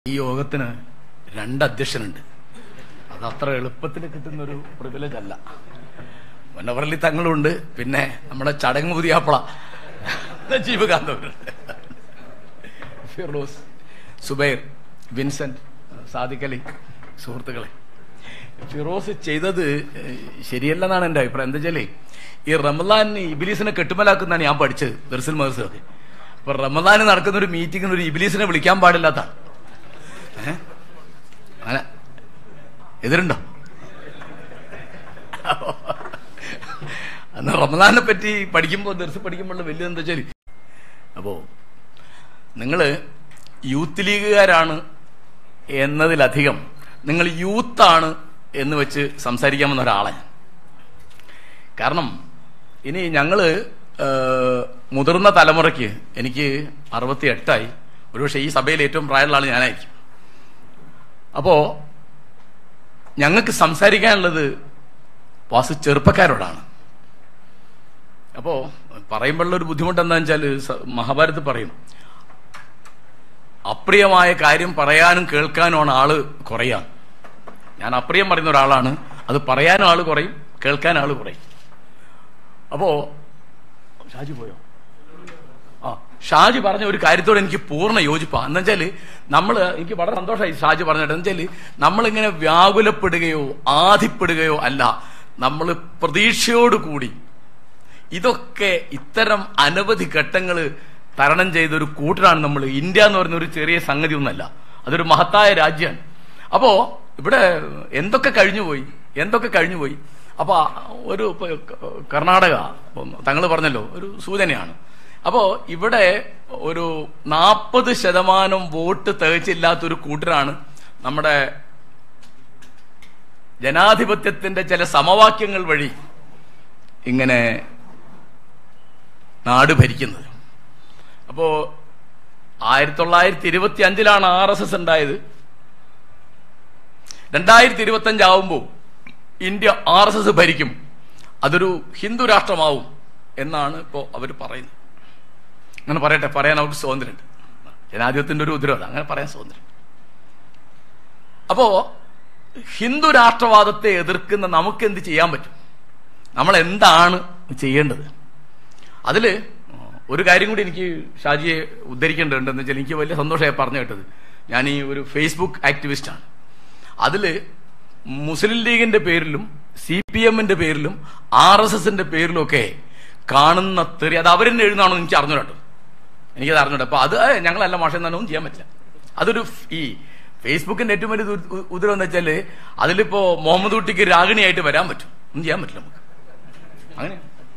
ഈ യോഗത്തിന് രണ്ട് അധ്യക്ഷനുണ്ട് അത് അത്ര എളുപ്പത്തിൽ കിട്ടുന്ന ഒരു പ്രിവിലേജ് അല്ല മുന്നവറലി തങ്ങളുണ്ട് പിന്നെ നമ്മുടെ ചടങ്ങ് പുതിയാപ്പള നജീബ് കാന്തവരുണ്ട് ഫിറോസ് സുബൈർ വിൻസെന്റ് സാദിഖ് അലി സുഹൃത്തുക്കളെ ഫിറോസ് ചെയ്തത് ഏഹ്, ശരിയല്ലെന്നാണ് എന്റെ അഭിപ്രായം എന്താ വെച്ചാലേ ഈ റമദാൻ ഇബിലീസിനെ കെട്ടുമലാക്കുന്നതാണ് ഞാൻ പഠിച്ചത് ദർസിൽ മഹസൊക്കെ അപ്പൊ റമദാൻ നടക്കുന്ന ഒരു മീറ്റിംഗിന് ഒരു ഇബിലീസിനെ വിളിക്കാൻ പാടില്ലാത്താണ് ഏഹ്? അങ്ങനെ എതിരുണ്ടോ അന്ന് റമദാനെ പറ്റി പഠിക്കുമ്പോൾ ദർസ് പഠിക്കുമ്പോൾ വലിയ എന്താ വെച്ചാൽ അപ്പോ നിങ്ങള് യൂത്ത് ലീഗുകാരാണ് എന്നതിലധികം നിങ്ങൾ യൂത്താണ് എന്ന് വെച്ച് സംസാരിക്കാൻ വന്ന ഒരാളെ കാരണം ഇനി ഞങ്ങള് ഏഹ്, മുതിർന്ന തലമുറയ്ക്ക് എനിക്ക് അറുപത്തി എട്ടായി ഒരുപക്ഷെ ഈ സഭയിൽ ഏറ്റവും പ്രായമുള്ള ആൾ ഞാനായിരിക്കും അപ്പോ ഞങ്ങൾക്ക് സംസാരിക്കാനുള്ളത് വാസു ചെറുപ്പക്കാരോടാണ് അപ്പോ പറയുമ്പോഴുള്ള ഒരു ബുദ്ധിമുട്ട് എന്താണെന്ന് വെച്ചാൽ സ- മഹാഭാരതത്തിൽ പറയും അപ്രിയമായ കാര്യം പറയാനും കേൾക്കാനുമാണ് ആള് കുറയാൻ ഞാൻ അപ്രിയം പറയുന്ന ഒരാളാണ് അത് പറയാനും ആള് കുറയും കേൾക്കാൻ ആള് കുറയും അപ്പോ ഷാജി പോയോ ആ ഷാജി പറഞ്ഞ ഒരു കാര്യത്തോട് എനിക്ക് പൂർണ്ണ യോജിപ്പാ എന്ന് വെച്ചാല് നമ്മള് എനിക്ക് വളരെ സന്തോഷമായി ഷാജി പറഞ്ഞിട്ട് എന്ന് വെച്ചാല് നമ്മളിങ്ങനെ വ്യാകുലപ്പെടുകയോ ആധിപ്പെടുകയോ അല്ല നമ്മൾ പ്രതീക്ഷയോടുകൂടി ഇതൊക്കെ ഇത്തരം അനവധി ഘട്ടങ്ങൾ തരണം ചെയ്ത ഒരു കൂട്ടരാണ് നമ്മൾ ഇന്ത്യ എന്ന് പറയുന്ന ഒരു ചെറിയ സംഗതി ഒന്നല്ല അതൊരു മഹത്തായ രാജ്യമാണ് അപ്പോ ഇവിടെ എന്തൊക്കെ കഴിഞ്ഞുപോയി എന്തൊക്കെ കഴിഞ്ഞുപോയി അപ്പൊ ഒരു ഇപ്പൊ കർണാടക തങ്ങൾ പറഞ്ഞല്ലോ ഒരു സൂചനയാണ് അപ്പോ ഇവിടെ ഒരു നാൽപ്പത് ശതമാനം വോട്ട് തികച്ചില്ലാത്തൊരു കൂട്ടരാണ് നമ്മുടെ ജനാധിപത്യത്തിന്റെ ചില സമവാക്യങ്ങൾ വഴി ഇങ്ങനെ നാട് ഭരിക്കുന്നത് അപ്പോ ആയിരത്തി തൊള്ളായിരത്തി ഇരുപത്തി അഞ്ചിലാണ് ആർ എസ് എസ് ഉണ്ടായത് രണ്ടായിരത്തി ഇരുപത്തി അഞ്ചാവുമ്പോൾ ഇന്ത്യ ആർ എസ് എസ് ഭരിക്കും അതൊരു ഹിന്ദു രാഷ്ട്രമാവും എന്നാണ് ഇപ്പോൾ അവർ പറയുന്നത് അങ്ങനെ പറയട്ടെ പറയാൻ അവർക്ക് സ്വാതന്ത്ര്യമുണ്ട് ജനാധിപത്യത്തിന്റെ ഒരു ഉത്തരവാദം അങ്ങനെ പറയാൻ സ്വാതന്ത്ര്യം അപ്പോ ഹിന്ദു രാഷ്ട്രവാദത്തെ എതിർക്കുന്ന നമുക്ക് എന്ത് ചെയ്യാൻ പറ്റും നമ്മൾ എന്താണ് ചെയ്യേണ്ടത് അതില് ഒരു കാര്യം കൂടി എനിക്ക് ഷാജിയെ ഉദ്ധരിക്കേണ്ടതുണ്ട് എന്ന് വെച്ചാൽ എനിക്ക് വലിയ സന്തോഷമായി പറഞ്ഞു കേട്ടത് ഞാൻ ഈ ഒരു ഫേസ്ബുക്ക് ആക്ടിവിസ്റ്റാണ് അതില് മുസ്ലിം ലീഗിന്റെ പേരിലും സി പി എമ്മിന്റെ പേരിലും ആർ എസ് എസിന്റെ പേരിലും ഒക്കെ കാണുന്ന തെറി അത് അവരെന്നെ എഴുതുന്നതാണോ എനിക്ക് അറിഞ്ഞു കേട്ടോ എനിക്കത് അറിഞ്ഞൂടെ അപ്പൊ അത് ഏയ് ഞങ്ങളല്ല മാഷ എന്നൊന്നും ചെയ്യാൻ പറ്റില്ല അതൊരു ഫ്- ഈ ഫേസ്ബുക്കിന്റെ ഏറ്റവും വലിയ ഉ- ഉ- ഉദരം എന്ന് വെച്ചാല് അതിലിപ്പോ മുഹമ്മദ് കുട്ടിക്ക് രാഗിണിയായിട്ട് വരാൻ പറ്റും ഒന്നും ചെയ്യാൻ പറ്റില്ല നമുക്ക് അങ്ങനെ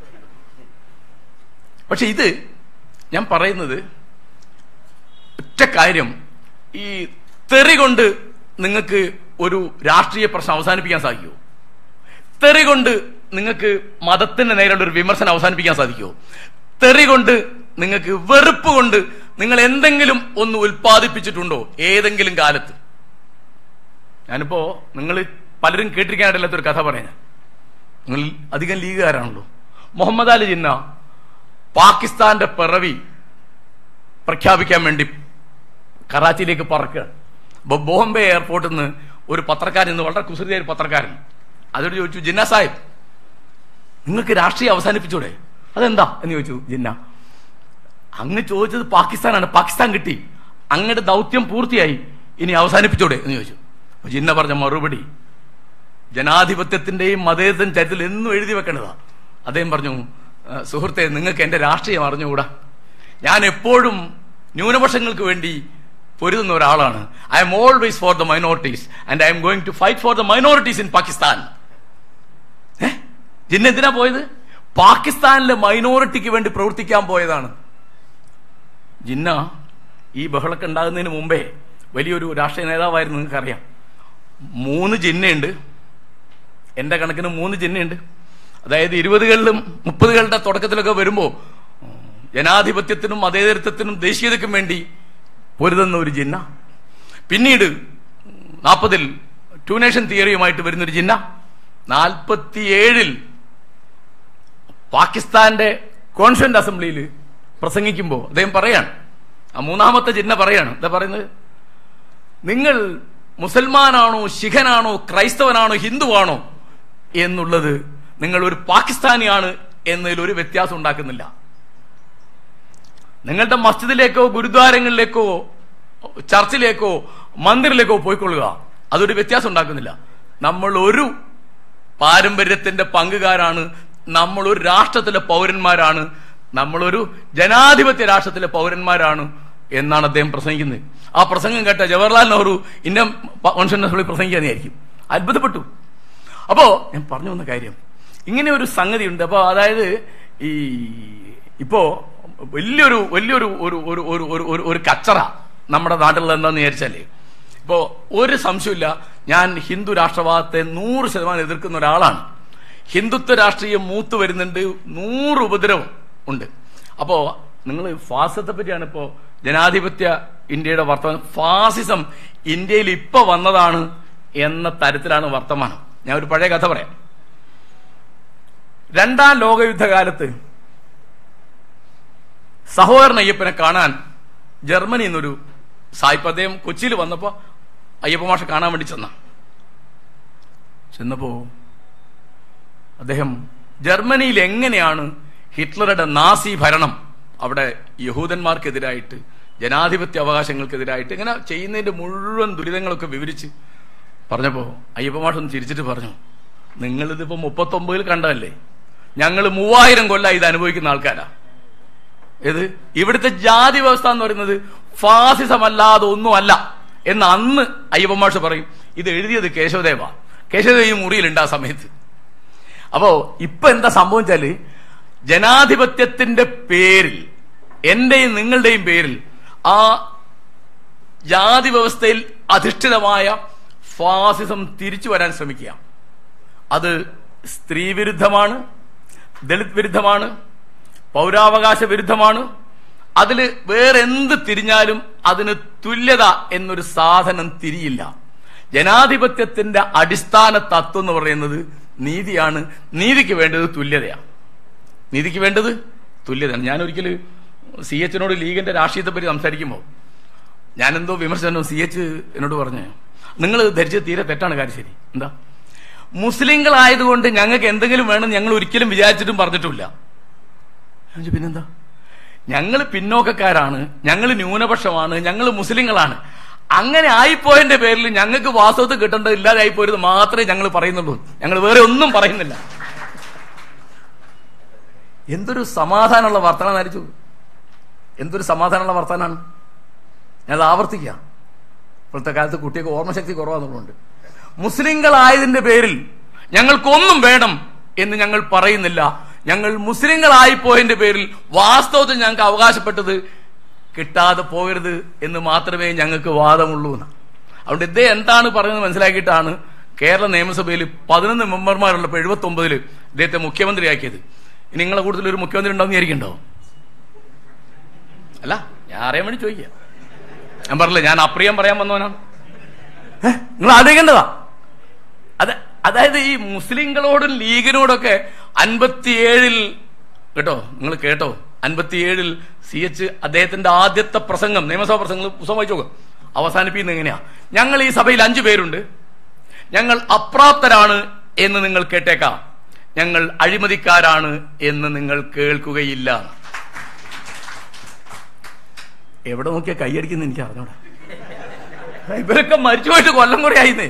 പക്ഷെ ഇത് ഞാൻ പറയുന്നത് ഒറ്റ കാര്യം ഈ തെറി കൊണ്ട് നിങ്ങൾക്ക് ഒരു രാഷ്ട്രീയ പ്രശ്നം അവസാനിപ്പിക്കാൻ സാധിക്കുമോ തെറി കൊണ്ട് നിങ്ങൾക്ക് മതത്തിന് നേരെയുള്ള ഒരു വിമർശനം അവസാനിപ്പിക്കാൻ സാധിക്കുമോ തെറി കൊണ്ട് നിങ്ങൾക്ക് വെറുപ്പ് കൊണ്ട് നിങ്ങൾ എന്തെങ്കിലും ഒന്ന് ഉൽപ്പാദിപ്പിച്ചിട്ടുണ്ടോ ഏതെങ്കിലും കാലത്ത് ഞാനിപ്പോ നിങ്ങൾ പലരും കേട്ടിരിക്കാനായിട്ടില്ലാത്ത ഒരു കഥ പറയാൻ നിങ്ങൾ അധികം ലീഗുകാരാണല്ലോ മുഹമ്മദ് അലി ജിന്ന പാകിസ്ഥാന്റെ പിറവി പ്രഖ്യാപിക്കാൻ വേണ്ടി കറാച്ചിയിലേക്ക് പറക്കുകയാണ് അപ്പൊ ബോംബെ എയർപോർട്ടിൽ നിന്ന് ഒരു പത്രക്കാരൻ ഇന്ന് വളരെ കുസൃതിയായ ഒരു പത്രക്കാരൻ അതോട് ചോദിച്ചു ജിന്ന സാഹിബ് നിങ്ങൾക്ക് രാഷ്ട്രീയം അവസാനിപ്പിച്ചൂടെ അതെന്താ എന്ന് ചോദിച്ചു ജിന്ന അങ്ങ് ചോദിച്ചത് പാകിസ്ഥാനാണ് പാകിസ്ഥാൻ കിട്ടി അങ്ങയുടെ ദൗത്യം പൂർത്തിയായി ഇനി അവസാനിപ്പിച്ചൂടെ എന്ന് ചോദിച്ചു അപ്പൊ ജിന്ന പറഞ്ഞ മറുപടി ജനാധിപത്യത്തിന്റെയും മതേതൻ ചരിത്രത്തിൽ എന്നും എഴുതി വെക്കേണ്ടതാ അദ്ദേഹം പറഞ്ഞു "ആ, സുഹൃത്തെ നിങ്ങൾക്ക് എന്റെ രാഷ്ട്രീയം അറിഞ്ഞുകൂടാ ഞാൻ എപ്പോഴും ന്യൂനപക്ഷങ്ങൾക്ക് വേണ്ടി പൊരുതുന്ന ഒരാളാണ് I'm always for the minorities and I'm going to fight for the minorities in Pakistan ഏ? ജിന്ന എന്തിനാ പോയത് പാകിസ്ഥാനിലെ മൈനോറിറ്റിക്ക് വേണ്ടി പ്രവർത്തിക്കാൻ പോയതാണ് ജിന്ന ഈ ബഹളമൊക്കെ ഉണ്ടാകുന്നതിന് മുമ്പേ വലിയൊരു രാഷ്ട്രീയ നേതാവായിരുന്നു നിങ്ങൾക്കറിയാം മൂന്ന് ജിന്നയുണ്ട് എന്റെ കണക്കിന് മൂന്ന് ജിന്നയുണ്ട് അതായത് ഇരുപതുകളിലും മുപ്പതുകളുടെ തുടക്കത്തിലൊക്കെ വരുമ്പോ ജനാധിപത്യത്തിനും മതേതരത്വത്തിനും ദേശീയതയ്ക്കും വേണ്ടി പൊരുതുന്ന ഒരു ജിന്ന പിന്നീട് നാൽപ്പതിൽ ടു നേഷൻ തിയറിയുമായിട്ട് വരുന്നൊരു ജിന്ന നാൽപ്പത്തിയേഴിൽ പാകിസ്ഥാന്റെ കോൺസ്റ്റിറ്റ്യൂന്റ് അസംബ്ലിയിൽ പ്രസംഗിക്കുമ്പോൾ അദ്ദേഹം പറയാണ് ആ മൂന്നാമത്തെ ജിന്ന പറയാണ് എന്താ പറയുന്നത് നിങ്ങൾ മുസൽമാനാണോ ശിഖനാണോ ക്രൈസ്തവനാണോ ഹിന്ദുവാണോ എന്നുള്ളത് നിങ്ങൾ ഒരു പാകിസ്ഥാനിയാണ് എന്നതിൽ ഒരു വ്യത്യാസം ഉണ്ടാക്കുന്നില്ല നിങ്ങളുടെ മസ്ജിദിലേക്കോ ഗുരുദ്വാരങ്ങളിലേക്കോ ചർച്ചിലേക്കോ മന്ദിറിലേക്കോ പോയിക്കൊള്ളുക അതൊരു വ്യത്യാസം ഉണ്ടാക്കുന്നില്ല നമ്മൾ ഒരു പാരമ്പര്യത്തിന്റെ പങ്കുകാരാണ് നമ്മൾ ഒരു രാഷ്ട്രത്തിലെ പൗരന്മാരാണ് നമ്മളൊരു ജനാധിപത്യ രാഷ്ട്രത്തിലെ പൗരന്മാരാണ് എന്നാണ് അദ്ദേഹം പ്രസംഗിക്കുന്നത് ആ പ്രസംഗം കേട്ട Jawaharlal Nehru Indian constitution assembly പ്രസംഗിക്കാനായിരിക്കും അത്ഭുതപ്പെട്ടു അപ്പോ ഞാൻ പറഞ്ഞു വന്ന കാര്യം ഇങ്ങനെ ഒരു സംഗതി ഉണ്ട് അപ്പോ അതായത് ഈ ഇപ്പോ വലിയൊരു വലിയൊരു ഒരു ഒരു ഒരു ഒരു ഒരു ഒരു കച്ചറ നമ്മുടെ നാട്ടിലുള്ള എന്താന്ന് വിചാരിച്ചാലേ ഇപ്പോ ഒരു സംശയമില്ല ഞാൻ ഹിന്ദു രാഷ്ട്രവാദത്തെ നൂറ് ശതമാനം എതിർക്കുന്ന ഒരാളാണ് ഹിന്ദുത്വ രാഷ്ട്രീയം മൂത്ത് വരുന്നുണ്ട് നൂറ് ഉപദ്രവം ഉണ്ട് അപ്പോ നിങ്ങൾ ഫാസിസത്തെ പറ്റിയാണ് ഇപ്പോ ജനാധിപത്യ ഇന്ത്യയുടെ വർത്തമാനം ഫാസിസം ഇന്ത്യയിൽ ഇപ്പൊ വന്നതാണ് എന്ന തരത്തിലാണ് വർത്തമാനം ഞാൻ ഒരു പഴയ കഥ പറയാം രണ്ടാം ലോകയുദ്ധകാലത്ത് സഹോദരൻ അയ്യപ്പനെ കാണാൻ ജർമ്മനിയിൽ നിന്നൊരു സായിപ്പ് അദ്ദേഹം കൊച്ചിയിൽ വന്നപ്പോ അയ്യപ്പ മാഷ കാണാൻ വേണ്ടി ചെന്ന ചെന്നപ്പോ അദ്ദേഹം ജർമ്മനിയിൽ എങ്ങനെയാണ് ഹിറ്റ്ലറുടെ നാസി ഭരണം അവിടെ യഹൂദന്മാർക്കെതിരായിട്ട് ജനാധിപത്യ അവകാശങ്ങൾക്കെതിരായിട്ട് ഇങ്ങനെ ചെയ്യുന്നതിന്റെ മുഴുവൻ ദുരിതങ്ങളൊക്കെ വിവരിച്ച് പറഞ്ഞപ്പോ അയ്യപ്പ മാഷൊന്ന് ചിരിച്ചിട്ട് പറഞ്ഞു നിങ്ങളിതിപ്പോ മുപ്പത്തൊമ്പതിൽ കണ്ടതല്ലേ ഞങ്ങൾ മൂവായിരം കൊല്ലം ഇത് അനുഭവിക്കുന്ന ആൾക്കാരാ ഏത് ഇവിടുത്തെ ജാതി വ്യവസ്ഥ എന്ന് പറയുന്നത് ഫാസിസം അല്ലാതെ ഒന്നുമല്ല എന്ന് അന്ന് അയ്യപ്പമാഷ പറയും ഇത് എഴുതിയത് കേശവദേവ കേശവദേവ ഈ മുറിയിലുണ്ട് ആ സമയത്ത് അപ്പോ ഇപ്പൊ എന്താ സംഭവിച്ചാല് ജനാധിപത്യത്തിന്റെ പേരിൽ എന്റെയും നിങ്ങളുടെയും പേരിൽ ആ ജാതി വ്യവസ്ഥയിൽ അധിഷ്ഠിതമായ ഫാസിസം തിരിച്ചു വരാൻ ശ്രമിക്കുക അത് സ്ത്രീ വിരുദ്ധമാണ് ദളിത് വിരുദ്ധമാണ് പൗരാവകാശ വിരുദ്ധമാണ് അതിൽ വേറെ എന്ത് തിരിഞ്ഞാലും അതിന് തുല്യത എന്നൊരു സാധനം തിരിയില്ല ജനാധിപത്യത്തിന്റെ അടിസ്ഥാന തത്വം എന്ന് പറയുന്നത് നീതിയാണ് നീതിക്ക് വേണ്ടത് തുല്യതയാണ് നീതിക്ക് വേണ്ടത് തുല്യതയാണ് ഞാൻ ഒരിക്കൽ സി എച്ചിനോട് ലീഗിന്റെ രാഷ്ട്രീയത്തെ പറ്റി സംസാരിക്കുമ്പോൾ ഞാനെന്തോ വിമർശനം സി എച്ച് എന്നോട് പറഞ്ഞു നിങ്ങൾ ധരിച്ചത് തീരെ തെറ്റാണ് കാര്യം ശരി എന്താ മുസ്ലിങ്ങളായതുകൊണ്ട് ഞങ്ങൾക്ക് എന്തെങ്കിലും വേണം ഞങ്ങൾ ഒരിക്കലും വിചാരിച്ചിട്ടും പറഞ്ഞിട്ടില്ല ഞാൻ ചോദിച്ചു, പിന്നെന്താ ഞങ്ങൾ പിന്നോക്കക്കാരാണ് ഞങ്ങൾ ന്യൂനപക്ഷമാണ് ഞങ്ങൾ മുസ്ലിങ്ങളാണ് അങ്ങനെ ആയിപ്പോയതിന്റെ പേരിൽ ഞങ്ങൾക്ക് വാസ്തവത്തിൽ കിട്ടേണ്ടത് ഇല്ലാതെ പോയത് മാത്രമേ ഞങ്ങൾ പറയുന്നുള്ളൂ ഞങ്ങൾ വേറെ ഒന്നും പറയുന്നില്ല എന്തൊരു സമാധാനമുള്ള വർത്തമാനം നരിച്ചു എന്തൊരു സമാധാനമുള്ള വർത്തമാനാണ് ഞാനത് ആവർത്തിക്കാം ഇപ്പോഴത്തെ കാലത്ത് കുട്ടിയൊക്കെ ഓർമ്മശക്തി കുറവാന്നുള്ളതുകൊണ്ട് മുസ്ലിങ്ങളായതിന്റെ പേരിൽ ഞങ്ങൾക്കൊന്നും വേണം എന്ന് ഞങ്ങൾ പറയുന്നില്ല ഞങ്ങൾ മുസ്ലിങ്ങളായിപ്പോയതിന്റെ പേരിൽ വാസ്തവത്തിൽ ഞങ്ങൾക്ക് അവകാശപ്പെട്ടത് കിട്ടാതെ പോകരുത് എന്ന് മാത്രമേ ഞങ്ങൾക്ക് വാദമുള്ളൂ എന്ന് അതുകൊണ്ട് ഇദ്ദേഹം എന്താണ് പറയുന്നത് മനസ്സിലാക്കിയിട്ടാണ് കേരള നിയമസഭയിൽ പതിനൊന്ന് മെമ്പർമാരുള്ളപ്പോൾ എഴുപത്തി ഒമ്പതില് ഇദ്ദേഹത്തെ മുഖ്യമന്ത്രിയാക്കിയത് ഇനി നിങ്ങളെ കൂടുതൽ ഒരു മുഖ്യമന്ത്രി ഉണ്ടാവും വിചാരിക്കണ്ടോ അല്ല ഞാൻ അറിയാൻ വേണ്ടി ചോദിക്കുക ഞാൻ പറഞ്ഞില്ല ഞാൻ അപ്രിയം പറയാൻ വന്നവനാണ് ഏ? നിങ്ങൾ ആലോചിക്കേണ്ടതാ അത് അതായത് ഈ മുസ്ലിങ്ങളോടും ലീഗിനോടൊക്കെ അൻപത്തിയേഴിൽ കേട്ടോ നിങ്ങൾ കേട്ടോ അൻപത്തിയേഴിൽ സി എച്ച് അദ്ദേഹത്തിന്റെ ആദ്യത്തെ പ്രസംഗം നിയമസഭാ പ്രസംഗങ്ങൾ പുസ്തകം വായിച്ചു നോക്കുക അവസാനിപ്പിക്കുന്നത് എങ്ങനെയാ ഞങ്ങൾ ഈ സഭയിൽ അഞ്ചു പേരുണ്ട് ഞങ്ങൾ അപ്രാപ്തരാണ് എന്ന് നിങ്ങൾ കേട്ടേക്കാം ഞങ്ങൾ അഴിമതിക്കാരാണ് എന്ന് നിങ്ങൾ കേൾക്കുകയില്ല എവിടെ നോക്കിയാ കൈയടിക്കുന്ന എനിക്ക് അറിഞ്ഞൂടാ ഇവരൊക്കെ മരിച്ചു പോയിട്ട് കൊല്ലം കൂടെ ആയിന്നേ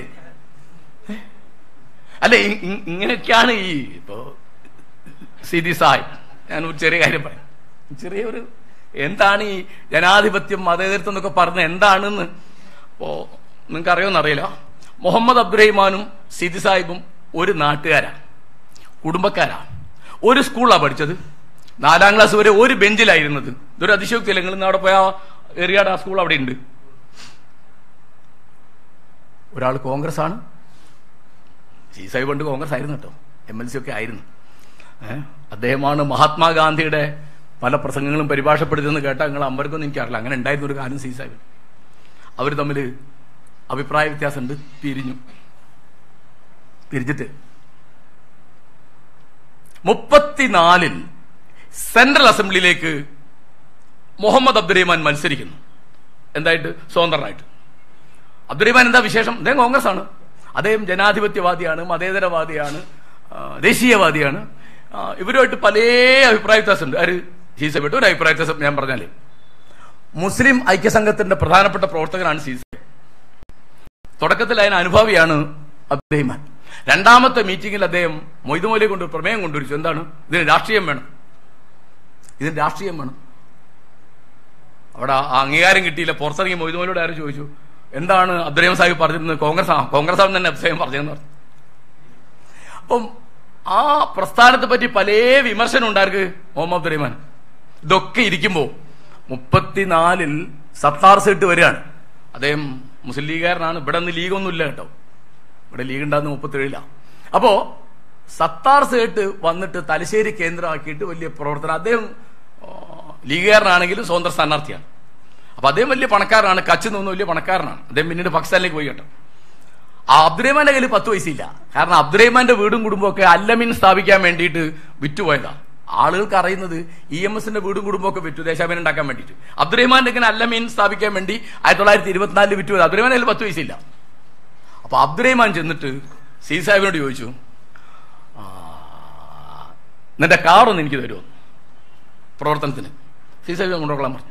അല്ലെ ഇ- ഇ- ഇങ്ങനെയൊക്കെയാണ് ഈ ഇപ്പോ സിദി സാഹിബ് ഞാൻ ഒരു ചെറിയ കാര്യം പറയാം ചെറിയൊരു എന്താണ് ഈ ജനാധിപത്യം മതേതരത്വം എന്നൊക്കെ പറഞ്ഞ എന്താണെന്ന് ഇപ്പോ നിങ്ങൾക്ക് അറിയുമെന്ന് അറിയില്ല മുഹമ്മദ് അബ്ദുറഹിമാനും സിദി സാഹിബും ഒരു നാട്ടുകാരാണ് കുടുംബക്കാരാണ് ഒരു സ്കൂളിലാണ് പഠിച്ചത് നാലാം ക്ലാസ് വരെ ഒരു ബെഞ്ചിലായിരുന്നത് ഇതൊരു അതിശയോക്തിയല്ല നിങ്ങൾ ഇന്ന് അവിടെ പോയ എറിയാട് ആ സ്കൂൾ അവിടെ ഉണ്ട് ഒരാൾ കോൺഗ്രസ് ആണ് സി സാഹിബ് പണ്ട് കോൺഗ്രസ് ആയിരുന്നു കേട്ടോ എം എൽ സി ഒക്കെ ആയിരുന്നു ഏഹ് അദ്ദേഹമാണ് മഹാത്മാഗാന്ധിയുടെ പല പ്രസംഗങ്ങളും പരിഭാഷപ്പെടുത്തിയെന്ന് കേട്ടാൽ നിങ്ങൾ അമ്പർക്കൊന്നും എനിക്കറിയില്ല അങ്ങനെ ഉണ്ടായിരുന്ന ഒരു കാര്യം സി സാഹിബ് അവർ തമ്മിൽ അഭിപ്രായ വ്യത്യാസമുണ്ട് പിരിഞ്ഞു പിരിഞ്ഞിട്ട് മുപ്പത്തിനാലിൽ സെൻട്രൽ അസംബ്ലിയിലേക്ക് മുഹമ്മദ് അബ്ദുറഹ്മാൻ മത്സരിക്കുന്നു എന്തായിട്ട് സ്വതന്ത്രനായിട്ട് അബ്ദുറഹിമാൻ എന്താ വിശേഷം അദ്ദേഹം കോൺഗ്രസ് ആണ് അദ്ദേഹം ജനാധിപത്യവാദിയാണ് മതേതരവാദിയാണ് ആ, ദേശീയവാദിയാണ് ആ, ഇവരുമായിട്ട് പല അഭിപ്രായ വ്യത്യാസമുണ്ട് ആര് സീസബിട്ട് ഒരു അഭിപ്രായ വ്യത്യാസം ഞാൻ പറഞ്ഞാലേ മുസ്ലിം ഐക്യസംഘത്തിന്റെ പ്രധാനപ്പെട്ട പ്രവർത്തകനാണ് സീസ തുടക്കത്തിൽ അതിന് അനുഭാവിയാണ് അബ്ദുറഹിമാൻ രണ്ടാമത്തെ മീറ്റിംഗിൽ അദ്ദേഹം മൊയ്തുമോലിയെ കൊണ്ട് ഒരു പ്രമേയം കൊണ്ടുവരിച്ചു എന്താണ് ഇതിന് രാഷ്ട്രീയം വേണം ഇതിന് രാഷ്ട്രീയം വേണം അവിടെ ആ അംഗീകാരം കിട്ടിയില്ല പുറത്തിറങ്ങി മൊയ്തുമോലിയോട് ആരും ചോദിച്ചു എന്താണ് അബ്ദുറഹിമാൻ സാഹിബ് പറഞ്ഞിരുന്നത് കോൺഗ്രസ് ആ കോൺഗ്രസ് ആണെന്ന് തന്നെ അബ്ദുറഹിം പറഞ്ഞതെന്ന് പറഞ്ഞു അപ്പം ആ പ്രസ്ഥാനത്തെ പറ്റി പല വിമർശനം ഉണ്ടാർക്ക് മുഹമ്മദ് അബ്ദുറഹിമാൻ ഇതൊക്കെ ഇരിക്കുമ്പോൾ മുപ്പത്തിനാലിൽ സത്താർ സീറ്റ് വരികയാണ് അദ്ദേഹം മുസ്ലിം ലീഗുകാരനാണ് ഇവിടെ നിന്ന് ലീഗൊന്നും ഇല്ല കേട്ടോ ഇവിടെ ലീഗ് ഉണ്ടാകുന്ന മുപ്പത്തേഴിലാണ് അപ്പോ സത്താർ സേട്ട് വന്നിട്ട് തലശ്ശേരി കേന്ദ്രമാക്കിയിട്ട് വലിയ പ്രവർത്തനം അദ്ദേഹം ആ, ലീഗുകാരനാണെങ്കിലും സ്വതന്ത്ര സ്ഥാനാർത്ഥിയാണ് അപ്പൊ അദ്ദേഹം വലിയ പണക്കാരനാണ് കച്ച് നിന്ന് വലിയ പണക്കാരനാണ് അദ്ദേഹം പിന്നീട് പാകിസ്ഥാനിലേക്ക് പോയി കേട്ടോ ആ അബ്ദുറഹ്മാന്റെ കയ്യിൽ പത്ത് പൈസയില്ല കാരണം അബ്ദുറഹ്മാന്റെ വീടും കുടുംബവും ഒക്കെ അല്ലമീൻ സ്ഥാപിക്കാൻ വേണ്ടിയിട്ട് വിറ്റുപോയതാ ആളുകൾക്ക് അറിയുന്നത് ഇ എം എസിന്റെ വീടും കുടുംബവും ഒക്കെ വിറ്റു ദേശാഭിമാനം ഉണ്ടാക്കാൻ വേണ്ടിയിട്ട് അബ്ദുറഹ്മാന്റെ ഇങ്ങനെ അല്ലമീൻ സ്ഥാപിക്കാൻ വേണ്ടി ആയിരത്തി തൊള്ളായിരത്തി ഇരുപത്തിനാലിൽ വിറ്റു പോയത് അബ്ദുറഹ്മാന്റെ കയ്യിൽ പത്ത് പൈസയില്ല അപ്പൊ അബ്ദുറഹ്മാൻ ചെന്നിട്ട് സി സാഹിബിനോട് ചോദിച്ചു "ആ, നിന്റെ കാറൊന്ന് എനിക്ക് തരുമോ പ്രവർത്തനത്തിന് സി സാഹിബ് കൊണ്ടുപോകാൻ പറഞ്ഞു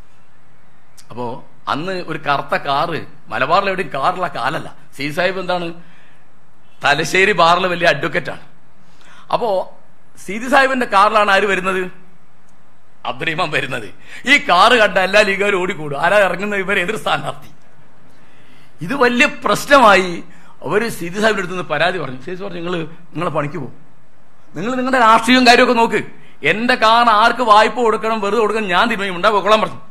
അപ്പോ അന്ന് ഒരു കറുത്ത കാറ് മലബാറിൽ എവിടെയും കാറുള്ള കാലല്ല സി സാഹിബ് എന്താണ് തലശ്ശേരി ബാറിൽ വലിയ അഡ്വക്കേറ്റ് ആണ് അപ്പോ സീതി സാഹിബിന്റെ കാറിലാണ് ആര് വരുന്നത് അബ്ദുറഹിമാൻ വരുന്നത് ഈ കാറ് കണ്ട എല്ലാ ലീഗുകാരും ഓടിക്കൂടും ആരാ ഇറങ്ങുന്നത് ഇവരെ എതിർ സ്ഥാനാർത്ഥി ഇത് വലിയ പ്രശ്നമായി അവര് സീതി സാഹിബിന്റെ അടുത്ത് നിന്ന് പരാതി പറഞ്ഞു സീതി പറഞ്ഞു നിങ്ങൾ നിങ്ങളെ പണിക്ക് പോകും നിങ്ങൾ നിങ്ങളുടെ രാഷ്ട്രീയവും കാര്യമൊക്കെ നോക്ക് എന്റെ കാർ ആർക്ക് വായ്പ കൊടുക്കണം വെറുതെ കൊടുക്കണം ഞാൻ തീരുമാനം ഉണ്ടാ പൊക്കോളാൻ പറഞ്ഞു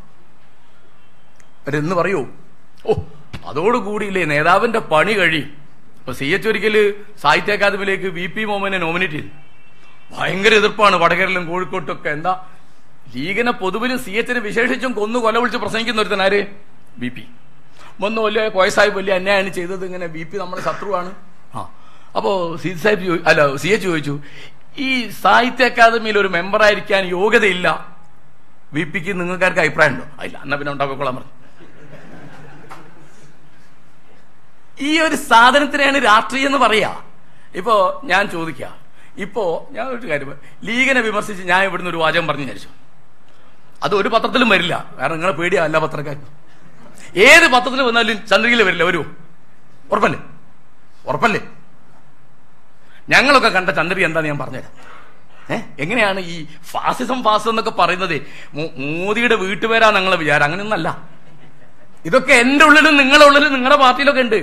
അവരെന്ന് പറയൂ ഓ അതോടുകൂടിയില്ലേ നേതാവിന്റെ പണി കഴിയും അപ്പൊ സി എച്ച് ഒരിക്കല് സാഹിത്യ അക്കാദമിയിലേക്ക് വി പി മോഹനെ നോമിനേറ്റ് ചെയ്തു ഭയങ്കര എതിർപ്പാണ് വടകരയിലും കോഴിക്കോട്ടൊക്കെ എന്താ ലീഗിനെ പൊതുവിലും സി എച്ചിനെ വിശേഷിച്ചും കൊന്നു കൊല വിളിച്ച് പ്രസംഗിക്കുന്ന ഒരുത്തൻ ആര് ബി പി ഒന്ന് വലിയ കോയ സാഹിബ് വലിയ അന്യായമാണ് ചെയ്തത് ഇങ്ങനെ ബി പി നമ്മുടെ ശത്രുവാണ് ആ അപ്പോ സി സാഹിബ് ചോ- അല്ല സി എച്ച് ചോദിച്ചു ഈ സാഹിത്യ അക്കാദമിയിൽ ഒരു മെമ്പറായിരിക്കാൻ യോഗ്യതയില്ല വി പിക്ക് നിങ്ങൾക്കാർക്ക് അഭിപ്രായം ഉണ്ടോ ഇല്ല എന്നാ പിന്നെ ഉണ്ടാക്കിക്കോളാൻ പറഞ്ഞു ഈ ഒരു സാധനത്തിനെയാണ് രാഷ്ട്രീയം എന്ന് പറയാ ഇപ്പോ ഞാൻ ചോദിക്കാം ഇപ്പോ ഞാൻ ഒരു കാര്യം പറയാം. ലീഗിനെ വിമർശിച്ച് ഞാൻ ഇവിടുന്ന് ഒരു വാചകം പറഞ്ഞു വിചാരിച്ചു അത് ഒരു പത്രത്തിലും വരില്ല കാരണം നിങ്ങളെ പേടിയാ എല്ലാ പത്രക്കാരും ഏത് പത്രത്തിൽ വന്നാലും ചന്ദ്രികയിൽ വരില്ല വരൂ ഉറപ്പല്ലേ ഉറപ്പല്ലേ ഞങ്ങളൊക്കെ കണ്ട ചന്ദ്രിക എന്താന്ന് ഞാൻ പറഞ്ഞുതരാം ഏ എങ്ങനെയാണ് ഈ ഫാസിസം ഫാസിസം എന്നൊക്കെ പറയുന്നത് മോ- മോദിയുടെ വീട്ടുപേരാ ഞങ്ങളെ വിചാരം അങ്ങനെയൊന്നല്ല ഇതൊക്കെ എന്റെ ഉള്ളിലും നിങ്ങളുടെ ഉള്ളിലും നിങ്ങളുടെ പാർട്ടിയിലൊക്കെ ഉണ്ട്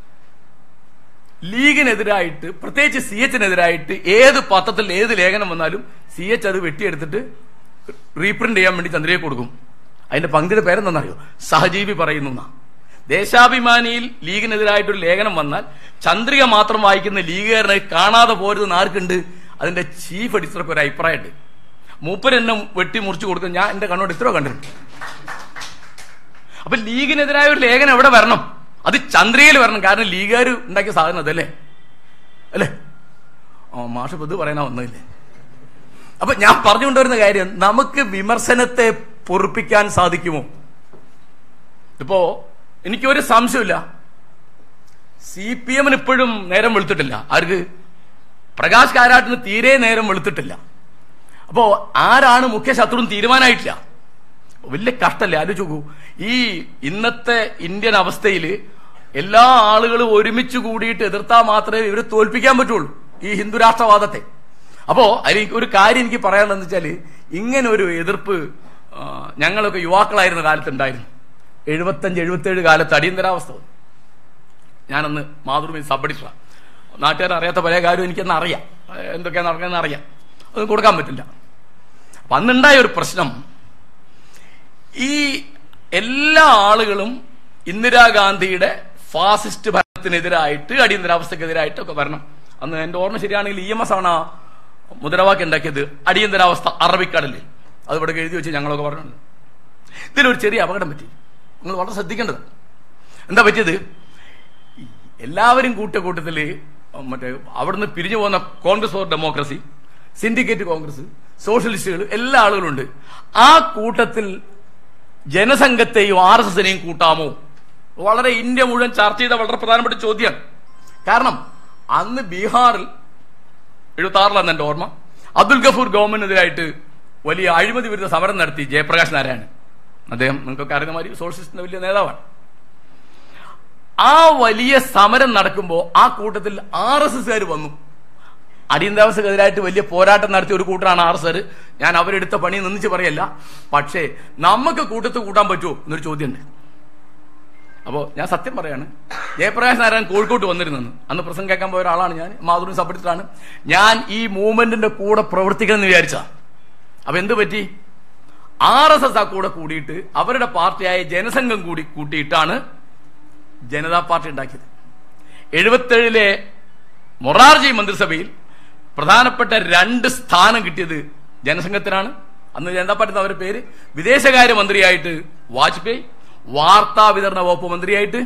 ലീഗിനെതിരായിട്ട് പ്രത്യേകിച്ച് സി എച്ചിനെതിരായിട്ട് ഏത് പത്രത്തിൽ ഏത് ലേഖനം വന്നാലും സി എച്ച് അത് വെട്ടിയെടുത്തിട്ട് റീപ്രിന്റ് ചെയ്യാൻ വേണ്ടി ചന്ദ്രയെ കൊടുക്കും അതിന്റെ പങ്ക്തിയുടെ പേരെന്താണെന്നറിയോ സഹജീവി പറയുന്നു എന്നാ. ദേശാഭിമാനിയിൽ ലീഗിനെതിരായിട്ടൊരു ലേഖനം വന്നാൽ ചന്ദ്രിക മാത്രം വായിക്കുന്ന ലീഗുകാരനെ കാണാതെ പോരുതെന്ന് ആർക്കുണ്ട് അതിന്റെ ചീഫ് എഡിറ്റർക്ക് ഒരു അഭിപ്രായമുണ്ട് മൂപ്പരെന്നെ വെട്ടി മുറിച്ചു കൊടുക്കും ഞാൻ എന്റെ കണ്ണോട് ഇത്രയോ കണ്ടിട്ടുണ്ട് അപ്പൊ ലീഗിനെതിരായ ഒരു ലേഖനം എവിടെ വരണം അത് ചന്ദ്രയിൽ വരണം കാരണം ലീഗുകാർ ഉണ്ടാക്കിയ സാധനം അതല്ലേ അല്ലേ ഓ മാഷ ഇത് പറയാനാ വന്നില്ലേ അപ്പൊ ഞാൻ പറഞ്ഞുകൊണ്ടുവരുന്ന കാര്യം നമുക്ക് വിമർശനത്തെ പൊറുപ്പിക്കാൻ സാധിക്കുമോ ഇപ്പോ എനിക്കൊരു സംശയമില്ല സി പി എമ്മിന് ഇപ്പോഴും നേരം വെളുത്തിട്ടില്ല ആർക്ക് പ്രകാശ് കാരാട്ടിന് തീരെ നേരം വെളുത്തിട്ടില്ല അപ്പോ ആരാണ് മുഖ്യ ശത്രു തീരുമാനമായിട്ടില്ല വലിയ കഷ്ടല്ലേ ആലോചിച്ച് നോക്കൂ ഈ ഇന്നത്തെ ഇന്ത്യൻ അവസ്ഥയിൽ എല്ലാ ആളുകളും ഒരുമിച്ച് കൂടിയിട്ട് എതിർത്താൽ മാത്രമേ ഇവരെ തോൽപ്പിക്കാൻ പറ്റുള്ളൂ ഈ ഹിന്ദു രാഷ്ട്രവാദത്തെ അപ്പോ അതിൽ ഒരു കാര്യം എനിക്ക് പറയാനുള്ളതെന്ന് വെച്ചാല് ഇങ്ങനെ ഒരു എതിർപ്പ് ആ, ഞങ്ങളൊക്കെ യുവാക്കളായിരുന്ന കാലത്ത് ഉണ്ടായിരുന്നു എഴുപത്തഞ്ച് എഴുപത്തേഴ് കാലത്ത് അടിയന്തരാവസ്ഥ വന്നു ഞാനന്ന് മാതൃഭൂമി സബ് എഡിറ്ററാണ് നാട്ടുകാർ അറിയാത്ത പല കാര്യം എനിക്കെന്ന് അറിയാം എന്തൊക്കെയാണ് നടക്കുന്നതെന്ന് അറിയാം അത് കൊടുക്കാൻ പറ്റില്ല അപ്പൊ അന്നുണ്ടായ ഒരു പ്രശ്നം ഈ എല്ലാ ആളുകളും ഇന്ദിരാഗാന്ധിയുടെ ഫാസിസ്റ്റ് ഭരണത്തിനെതിരായിട്ട് അടിയന്തരാവസ്ഥക്കെതിരായിട്ടൊക്കെ വരണം അന്ന് എന്റെ ഓർമ്മ ശരിയാണെങ്കിൽ ഇ എം എസ് ആണ് ആ മുദ്രാവാക്യം ഉണ്ടാക്കിയത് അടിയന്തരാവസ്ഥ അറബിക്കടലിൽ അത് ഇവിടെ എഴുതി വെച്ച് ഞങ്ങളൊക്കെ പറഞ്ഞു ഇതിലൊരു ചെറിയ അപകടം പറ്റി നിങ്ങൾ വളരെ ശ്രദ്ധിക്കേണ്ടത് എന്താ പറ്റിയത് എല്ലാവരും കൂട്ട കൂട്ടത്തില് മറ്റേ അവിടുന്ന് പിരിഞ്ഞു പോകുന്ന Congress for democracy syndicate Congress സോഷ്യലിസ്റ്റുകൾ എല്ലാ ആളുകളും ഉണ്ട് ആ കൂട്ടത്തിൽ ജനസംഘത്തെയും ആർ എസ് എസിനെയും കൂട്ടാമോ വളരെ ഇന്ത്യ മുഴുവൻ ചർച്ച ചെയ്ത വളരെ പ്രധാനപ്പെട്ട ചോദ്യമാണ് കാരണം അന്ന് ബീഹാറിൽ എഴുപത്തി ആറിലാണ് എന്റെ ഓർമ്മ അബ്ദുൽ ഗഫൂർ ഗവൺമെന്റിനെതിരായിട്ട് വലിയ അഴിമതി വിരുദ്ധ സമരം നടത്തി ജയപ്രകാശ് നാരായണൻ അദ്ദേഹം നിങ്ങൾക്കൊക്കെ അറിയുന്ന മാതിരി സോഷ്യലിസ്റ്റിന്റെ വലിയ നേതാവാണ് ആ വലിയ സമരം നടക്കുമ്പോൾ ആ കൂട്ടത്തിൽ ആർ എസ് എസ്കാർ വന്നു അടിയന്തരാവസ്ഥക്കെതിരായിട്ട് വലിയ പോരാട്ടം നടത്തിയ ഒരു കൂട്ടരാണ് ആർ എസ് ഞാൻ അവരെടുത്ത പണി നിന്നിച്ച് പറയല്ല പക്ഷേ നമുക്ക് കൂട്ടത്ത് കൂട്ടാൻ പറ്റുമോ എന്നൊരു ചോദ്യമുണ്ട് അപ്പോൾ ഞാൻ സത്യം പറയാണ് ജയപ്രകാശ് നാരായണൻ കോഴിക്കോട്ട് വന്നിരുന്നെന്ന് അന്ന് പ്രസംഗം കേൾക്കാൻ പോയ ഒരാളാണ് ഞാൻ മാധുരി സപ്പെടുത്തിട്ടാണ് ഞാൻ ഈ മൂവ്മെന്റിന്റെ കൂടെ പ്രവർത്തിക്കണം എന്ന് വിചാരിച്ച അപ്പൊ എന്ത് പറ്റി ആർ എസ് എസ് ആ കൂടെ കൂടിയിട്ട് അവരുടെ പാർട്ടിയായ ജനസംഘം കൂടി കൂട്ടിയിട്ടാണ് ജനതാ പാർട്ടി ഉണ്ടാക്കിയത് എഴുപത്തേഴിലെ മൊറാർജി മന്ത്രിസഭയിൽ പ്രധാനപ്പെട്ട രണ്ട് സ്ഥാനം കിട്ടിയത് ജനസംഘത്തിനാണ് അന്ന് ജനതാ പാർട്ടി അവരുടെ പേര് വിദേശകാര്യ മന്ത്രിയായിട്ട് വാജ്പേയി വാർത്താ വിതരണ വകുപ്പ് മന്ത്രിയായിട്ട്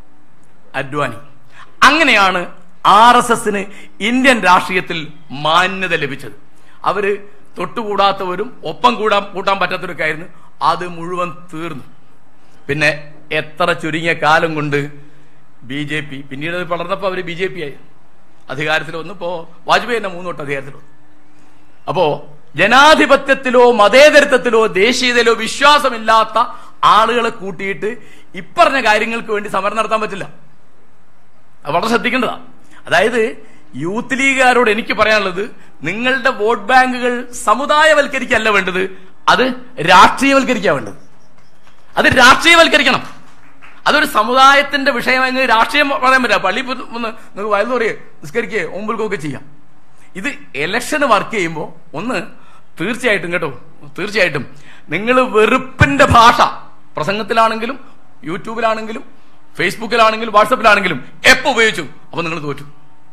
അദ്വാനി അങ്ങനെയാണ് ആർ എസ് എസിന് ഇന്ത്യൻ രാഷ്ട്രീയത്തിൽ മാന്യത ലഭിച്ചത് അവര് തൊട്ടുകൂടാത്തവരും ഒപ്പം കൂടാൻ കൂട്ടാൻ പറ്റാത്തവരൊക്കെ ആയിരുന്നു അത് മുഴുവൻ തീർന്നു പിന്നെ എത്ര ചുരുങ്ങിയ കാലം കൊണ്ട് ബി ജെ പി പിന്നീട് അത് വളർന്നപ്പോൾ അവർ ബി ജെ പി ആയി അധികാരത്തിൽ വന്നു ഇപ്പോ വാജ്പേയി തന്നെ മൂന്ന് തൊട്ട് അധികാരത്തിൽ വന്നു അപ്പോ ജനാധിപത്യത്തിലോ മതേതരത്വത്തിലോ ദേശീയതയിലോ വിശ്വാസമില്ലാത്ത ആളുകളെ കൂട്ടിയിട്ട് ഇപ്പറഞ്ഞ കാര്യങ്ങൾക്ക് വേണ്ടി സമരം നടത്താൻ പറ്റില്ല അത് വളരെ ശ്രദ്ധിക്കേണ്ടതാ അതായത് യൂത്ത് ലീഗുകാരോട് എനിക്ക് പറയാനുള്ളത് നിങ്ങളുടെ വോട്ട് ബാങ്കുകൾ സമുദായവൽക്കരിക്കല്ല വേണ്ടത് അത് രാഷ്ട്രീയവൽക്കരിക്കാൻ വേണ്ടത് അത് രാഷ്ട്രീയവൽക്കരിക്കണം അതൊരു സമുദായത്തിന്റെ വിഷയമായി രാഷ്ട്രീയം പറയാൻ പറ്റില്ല പള്ളി ഒന്ന് നിങ്ങൾക്ക് വയലു പറയുക നിസ്കരിക്കുകയോ ഒമ്പൽക്കൊക്കെ ചെയ്യാം ഇത് ഇലക്ഷന് വർക്ക് ചെയ്യുമ്പോൾ ഒന്ന് തീർച്ചയായിട്ടും കേട്ടോ തീർച്ചയായിട്ടും നിങ്ങൾ വെറുപ്പിന്റെ ഭാഷ പ്രസംഗത്തിലാണെങ്കിലും യൂട്യൂബിലാണെങ്കിലും ഫേസ്ബുക്കിലാണെങ്കിലും വാട്സപ്പിലാണെങ്കിലും എപ്പോ ഉപയോഗിച്ചു അപ്പൊ നിങ്ങൾ തോറ്റു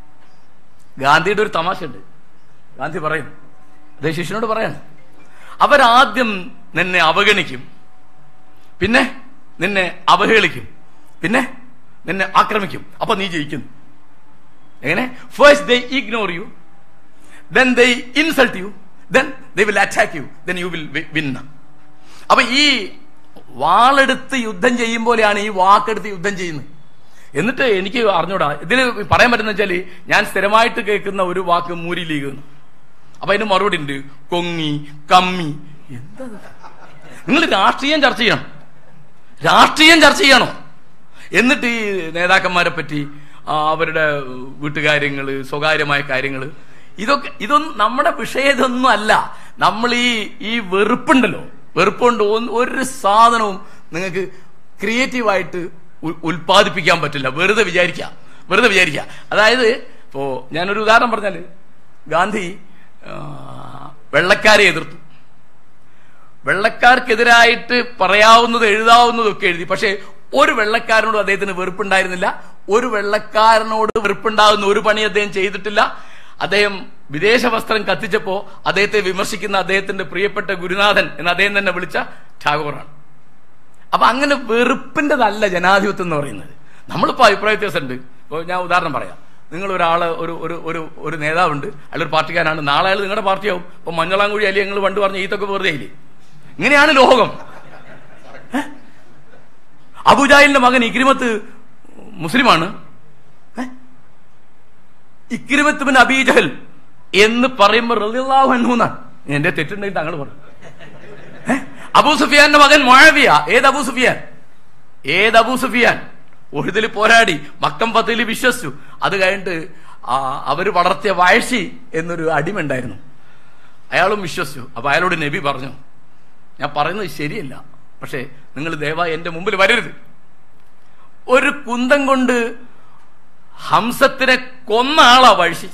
ഗാന്ധിയുടെ ഒരു തമാശയുണ്ട് ഗാന്ധി പറയും അതേ ശിഷ്യനോട് പറയാണ് അവരാദ്യം നിന്നെ അവഗണിക്കും പിന്നെ നിന്നെ അവഹേളിക്കും പിന്നെ നിന്നെ ആക്രമിക്കും അപ്പൊ നീ ജയിക്കുന്നു എങ്ങനെ first they ignore you then they insult you then they will attack you then you will win അപ്പൊ ഈ വാളെടുത്ത് യുദ്ധം ചെയ്യും പോലെയാണ് ഈ വാക്കെടുത്ത് യുദ്ധം ചെയ്യുന്നത് എന്നിട്ട് എനിക്ക് അറിഞ്ഞൂടാ ഇതിൽ പറയാൻ പറ്റുന്ന വെച്ചാല് ഞാൻ സ്ഥിരമായിട്ട് കേൾക്കുന്ന ഒരു വാക്ക് മൂരി ലീഗ് എന്ന് അപ്പൊ അതിന് മറുപടി ഉണ്ട് കൊങ്ങി കമ്മി എന്താ നിങ്ങൾ രാഷ്ട്രീയം ചർച്ച ചെയ്യണം രാഷ്ട്രീയം ചർച്ച ചെയ്യണോ എന്നിട്ട് ഈ നേതാക്കന്മാരെ പറ്റി ആ, അവരുടെ വീട്ടുകാര്യങ്ങള് സ്വകാര്യമായ കാര്യങ്ങള് ഇതൊക്കെ ഇതൊന്നും നമ്മുടെ വിഷയം ഇതൊന്നും അല്ല നമ്മൾ ഈ ഈ വെറുപ്പുണ്ടല്ലോ വെറുപ്പ് കൊണ്ട് ഒന്ന് ഒരു സാധനവും നിങ്ങൾക്ക് ക്രിയേറ്റീവായിട്ട് ഉ- ഉൽപ്പാദിപ്പിക്കാൻ പറ്റില്ല വെറുതെ വിചാരിക്കുക വെറുതെ വിചാരിക്കുക അതായത് ഇപ്പോ ഞാനൊരു ഉദാഹരണം പറഞ്ഞാല് ഗാന്ധി ആ, വെള്ളക്കാരെ എതിർത്തു വെള്ളക്കാർക്കെതിരായിട്ട് പറയാവുന്നത് എഴുതാവുന്നതും ഒക്കെ എഴുതി പക്ഷേ ഒരു വെള്ളക്കാരനോട് അദ്ദേഹത്തിന് വെറുപ്പുണ്ടായിരുന്നില്ല ഒരു വെള്ളക്കാരനോട് വെറുപ്പുണ്ടാകുന്ന ഒരു പണി അദ്ദേഹം ചെയ്തിട്ടില്ല അദ്ദേഹം വിദേശ വസ്ത്രം കത്തിച്ചപ്പോ അദ്ദേഹത്തെ വിമർശിക്കുന്ന അദ്ദേഹത്തിന്റെ പ്രിയപ്പെട്ട ഗുരുനാഥൻ എന്ന് അദ്ദേഹം തന്നെ വിളിച്ച ടാഗോറാണ് അപ്പൊ അങ്ങനെ വെറുപ്പിന്റെതല്ല ജനാധിപത്യം എന്ന് പറയുന്നത് നമ്മളിപ്പോ അഭിപ്രായ വ്യത്യാസമുണ്ട് ഇപ്പോൾ ഞാൻ ഉദാഹരണം പറയാം നിങ്ങൾ ഒരാള് ഒരു ഒരു ഒരു ഒരു നേതാവുണ്ട് അയാളൊരു പാർട്ടിക്കാരാണ് നാളെ അയാൾ നിങ്ങളുടെ പാർട്ടിയാവും ഇപ്പൊ മഞ്ഞളാങ്കുഴി അല്ലെങ്കിൽ നിങ്ങൾ പണ്ട് പറഞ്ഞ ഈത്തൊക്കെ വെറുതെ ആയില്ലേ ഇങ്ങനെയാണ് ലോകം ഏ? അബുജാഹിലിന്റെ മകൻ ഇക്രിമത്ത് മുസ്ലിമാണ് ഏ? ഇക്രിമത്ത് ബിൻ അബീജഹൽ എന്ന് പറയുമ്പോൾ റളിയല്ലാഹു അൻഹു എന്നാണ് എന്റെ തെറ്റുണ്ടെങ്കിൽ താങ്കൾ പറഞ്ഞു ഏ? അബൂ സുഫിയാന്റെ മകൻ മുആവിയ ഏത് അബൂ സുഫിയാൻ ഏത് അബൂ സുഫിയാൻ ഒഴുതിൽ പോരാടി മക്കം പത്തിൽ വിശ്വസിച്ചു അത് കഴിഞ്ഞിട്ട് ആ, അവര് വളർത്തിയ വാഴ്ചി എന്നൊരു അടിമ ഉണ്ടായിരുന്നു അയാളും വിശ്വസിച്ചു അപ്പൊ അയാളോട് നബി പറഞ്ഞു ഞാൻ പറയുന്നത് ശരിയല്ല പക്ഷേ നിങ്ങൾ ദയവായി എന്റെ മുമ്പിൽ വരരുത് ഒരു കുന്തം കൊണ്ട് ഹംസത്തിനെ കൊന്ന ആളാ വഴിശി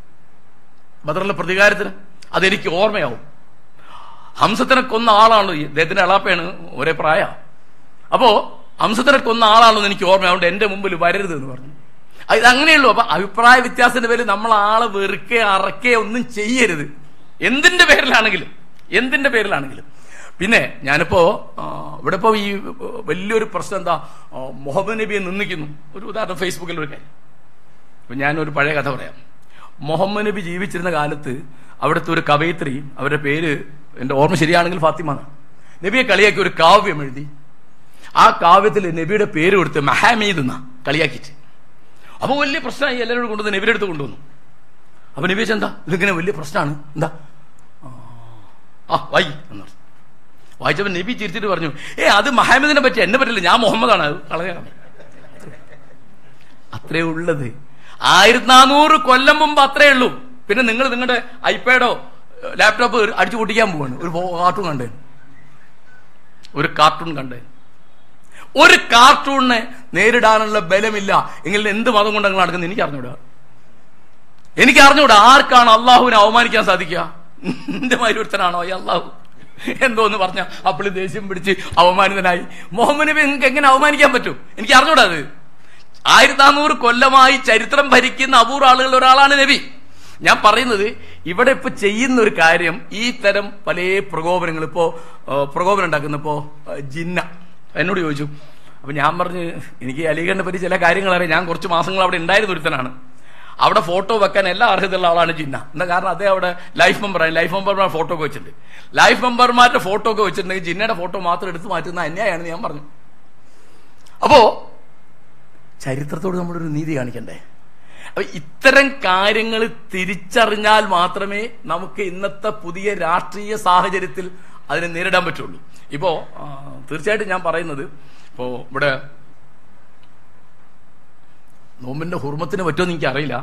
ബദറിലെ പ്രതികാരത്തിന് അതെനിക്ക് ഓർമ്മയാവും ഹംസത്തിനെ കൊന്ന ആളാണ് ഈ അദ്ദേഹത്തിന്റെ അളാപ്പയാണ് ഒരേ പ്രായ അപ്പോ ഹംസത്തിനെ കൊന്ന ആളാണെന്ന് എനിക്ക് ഓർമ്മയാവുണ്ട് എന്റെ മുമ്പിൽ വരരുത് എന്ന് പറഞ്ഞു അത് ഇത് അങ്ങനെയുള്ളൂ അപ്പൊ അഭിപ്രായ വ്യത്യാസത്തിന്റെ പേരിൽ നമ്മൾ ആളെ വെറുക്കെ അറക്കെ ഒന്നും ചെയ്യരുത് എന്തിന്റെ പേരിലാണെങ്കിലും എന്തിന്റെ പേരിലാണെങ്കിലും പിന്നെ ഞാനിപ്പോ ആ, ഇവിടെ ഇപ്പോ ഈ വലിയൊരു പ്രശ്നം എന്താ ആ, മുഹമ്മദ് നബിയെ നിന്ദിക്കുന്നു ഒരു ഉദാഹരണം ഫേസ്ബുക്കിൽ ഒരു കാര്യം അപ്പൊ ഞാനൊരു പഴയ കഥ പറയാം മുഹമ്മദ് നബി ജീവിച്ചിരുന്ന കാലത്ത് അവിടുത്തെ ഒരു കവയിത്രി അവരുടെ പേര് എന്റെ ഓർമ്മ ശരിയാണെങ്കിൽ ഫാത്തിമ എന്നാണ് നബിയെ കളിയാക്കി ഒരു കാവ്യം എഴുതി ആ കാവ്യത്തിൽ നബിയുടെ പേര് കൊടുത്ത് മഹാമീദ് എന്നാ കളിയാക്കിയിട്ട് അപ്പൊ വലിയ പ്രശ്നമായി എല്ലാവരും കൊണ്ടുവന്ന് നബിയുടെ അടുത്ത് കൊണ്ടുവന്നു അപ്പൊ നബി എന്താ ഇതിങ്ങനെ വലിയ പ്രശ്നമാണ് എന്താ ആ, ആ വായി എന്ന് പറഞ്ഞു വായിച്ചപ്പോൾ നബി ചിരിച്ചിട്ട് പറഞ്ഞു ഏ അത് മഹാമദിനെ പറ്റി എന്നെ പറ്റില്ല ഞാൻ മുഹമ്മദാണ് അത് കളയാം അത്രേ ഉള്ളത് ആയിരത്തി നാനൂറ് കൊല്ലം മുമ്പ് അത്രേ ഉള്ളൂ പിന്നെ നിങ്ങൾ നിങ്ങളുടെ ഐപാഡോ ലാപ്ടോപ്പ് അടിച്ചു പൊട്ടിക്കാൻ പോവാണ് ഒരു കാർട്ടൂൺ കണ്ടേ ഒരു കാർട്ടൂൺ കണ്ടേ ഒരു കാർട്ടൂണിനെ നേരിടാനുള്ള ബലമില്ല എങ്കിൽ എന്ത് മതം കൊണ്ട് നിങ്ങൾ നടക്കുന്നത് എനിക്ക് അറിഞ്ഞൂടാ എനിക്ക് അറിഞ്ഞൂടാ ആർക്കാണ് അള്ളാഹുവിനെ അവമാനിക്കാൻ സാധിക്കുക എന്റെ മാതിരി ഒരുത്തനാണോ ഈ അള്ളാഹു എന്തോന്ന് പറഞ്ഞ അപ്പിളി ദേഷ്യം പിടിച്ച് അവമാനിതനായി മുഹമ്മദ് നബി നിങ്ങൾക്ക് എങ്ങനെ അവമാനിക്കാൻ പറ്റും എനിക്ക് അറിഞ്ഞൂടാ അത് ആയിരത്തി നാനൂറ് കൊല്ലമായി ചരിത്രം ഭരിക്കുന്ന അപൂർവ ആളുകളിൽ ഒരാളാണ് നബി ഞാൻ പറയുന്നത് ഇവിടെ ഇപ്പൊ ചെയ്യുന്ന ഒരു കാര്യം ഈ തരം പല പ്രകോപനങ്ങൾ ഇപ്പോ ഏഹ്, പ്രകോപനം ഉണ്ടാക്കുന്ന ഇപ്പോ ഏഹ്, ജിന്ന എന്നോട് ചോദിച്ചു അപ്പൊ ഞാൻ പറഞ്ഞു എനിക്ക് അലിഗഡിനെ പറ്റി ചില കാര്യങ്ങൾ അറിയാം ഞാൻ കുറച്ച് മാസങ്ങൾ അവിടെ ഉണ്ടായിരുന്ന ഒരുത്തനാണ് അവിടെ ഫോട്ടോ വെക്കാൻ എല്ലാ അർഹതയുള്ള ആളാണ് ജിന്ന എന്താ കാരണം അതേ അവിടെ ലൈഫ് മെമ്പറാണ് ലൈഫ് മെമ്പർമാർ ഫോട്ടോ ഒക്കെ വെച്ചിട്ടുണ്ട് ലൈഫ് മെമ്പർമാരുടെ ഫോട്ടോ ഒക്കെ വെച്ചിട്ടുണ്ടെങ്കിൽ ജിന്നയുടെ ഫോട്ടോ മാത്രം എടുത്ത് മാറ്റുന്ന അന്യായമാണെന്ന് ഞാൻ പറഞ്ഞു അപ്പോ ചരിത്രത്തോട് നമ്മളൊരു നീതി കാണിക്കണ്ടേ അപ്പൊ ഇത്തരം കാര്യങ്ങൾ തിരിച്ചറിഞ്ഞാൽ മാത്രമേ നമുക്ക് ഇന്നത്തെ പുതിയ രാഷ്ട്രീയ സാഹചര്യത്തിൽ അതിനെ നേരിടാൻ പറ്റുള്ളൂ ഇപ്പോ ആ, തീർച്ചയായിട്ടും ഞാൻ പറയുന്നത് ഇപ്പോ ഇവിടെ നോമ്പിന്റെ ഹുർമത്തിന് പറ്റുമെന്ന് എനിക്ക് അറിയില്ല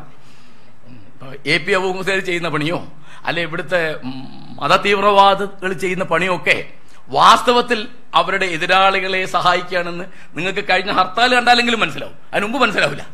എ പി അബൂ മുസേർ ചെയ്യുന്ന പണിയോ അല്ലെ ഇവിടുത്തെ ഉം, മതതീവ്രവാദികൾ ചെയ്യുന്ന പണിയോ ഒക്കെ വാസ്തവത്തിൽ അവരുടെ എതിരാളികളെ സഹായിക്കുകയാണെന്ന് നിങ്ങൾക്ക് കഴിഞ്ഞ ഹർത്താൽ കണ്ടാലെങ്കിലും മനസ്സിലാവും അതിന് മുമ്പ് മനസ്സിലാവില്ല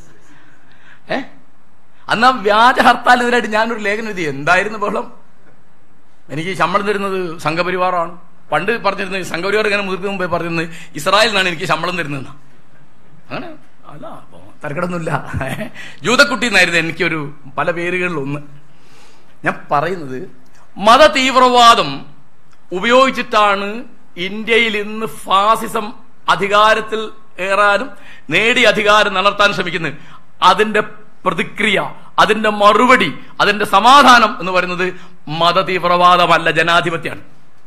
ഏ അന്ന് ആ വ്യാജ ഹർത്താലിനെതിരായിട്ട് ഞാനൊരു ലേഖനം എഴുതി എന്തായിരുന്നു ബഹളം എനിക്ക് ശമ്പളം തരുന്നത് സംഘപരിവാറാണ് പണ്ട് പറഞ്ഞിരുന്നത് സംഘപരിവാർ ഇങ്ങനെ മുതിർക്കുന്ന മുമ്പേ പറഞ്ഞിരുന്നത് ഇസ്രായേലിൽ നിന്നാണ് എനിക്ക് ശമ്പളം തരുന്നതെന്ന് അങ്ങനെ അല്ല അപ്പൊ തരക്കടൊന്നുമില്ല ജൂതക്കുട്ടി എന്നായിരുന്നു എനിക്കൊരു പല പേരുകളിൽ ഒന്ന് ഞാൻ പറയുന്നത് മത തീവ്രവാദം ഉപയോഗിച്ചിട്ടാണ് ഇന്ത്യയിൽ ഇന്ന് ഫാസിസം അധികാരത്തിൽ ഏറാനും നേടി അധികാരം നിലർത്താൻ ശ്രമിക്കുന്നത് അതിന്റെ പ്രതിക്രിയ അതിന്റെ മറുപടി അതിന്റെ സമാധാനം എന്ന് പറയുന്നത് മത തീവ്രവാദമല്ല ജനാധിപത്യമാണ്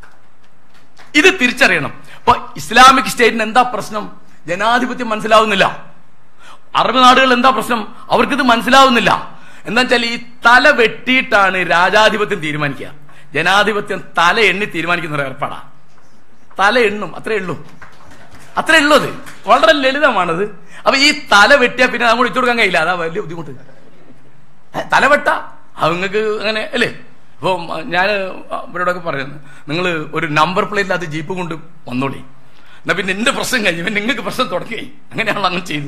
ഇത് തിരിച്ചറിയണം ഇപ്പൊ ഇസ്ലാമിക് സ്റ്റേറ്റിന് എന്താ പ്രശ്നം ജനാധിപത്യം മനസ്സിലാവുന്നില്ല അറബ് നാടുകൾ എന്താ പ്രശ്നം അവർക്കിത് മനസ്സിലാവുന്നില്ല എന്താ വെച്ചാൽ ഈ തല വെട്ടിയിട്ടാണ് രാജാധിപത്യം തീരുമാനിക്കുക ജനാധിപത്യം തല എണ്ണി തീരുമാനിക്കുന്ന ഒരു ഏർപ്പാടാ തല എണ്ണും അത്രേ ഉള്ളൂ അത്രേ ഉള്ളൂ അത് വളരെ ലളിതമാണത് അപ്പൊ ഈ തല വെട്ടിയാ പിന്നെ നമ്മൾ ഇച്ചു കൊടുക്കാൻ കഴിയില്ല അതാ വലിയ ബുദ്ധിമുട്ട് ഏ, തലവെട്ട അത് നിങ്ങൾക്ക് അങ്ങനെ അല്ലേ അപ്പൊ ഞാൻ ഇവരോടൊക്കെ പറയുന്നത് നിങ്ങൾ ഒരു നമ്പർ പ്ലേറ്റിൽ ജീപ്പ് കൊണ്ട് വന്നോളി എന്നാ പിന്നെ എന്റെ പ്രശ്നം കഴിഞ്ഞു പിന്നെ നിങ്ങൾക്ക് പ്രശ്നം തുടക്കുകയായി അങ്ങനെയാണല്ലോ അങ്ങനെ ചെയ്തു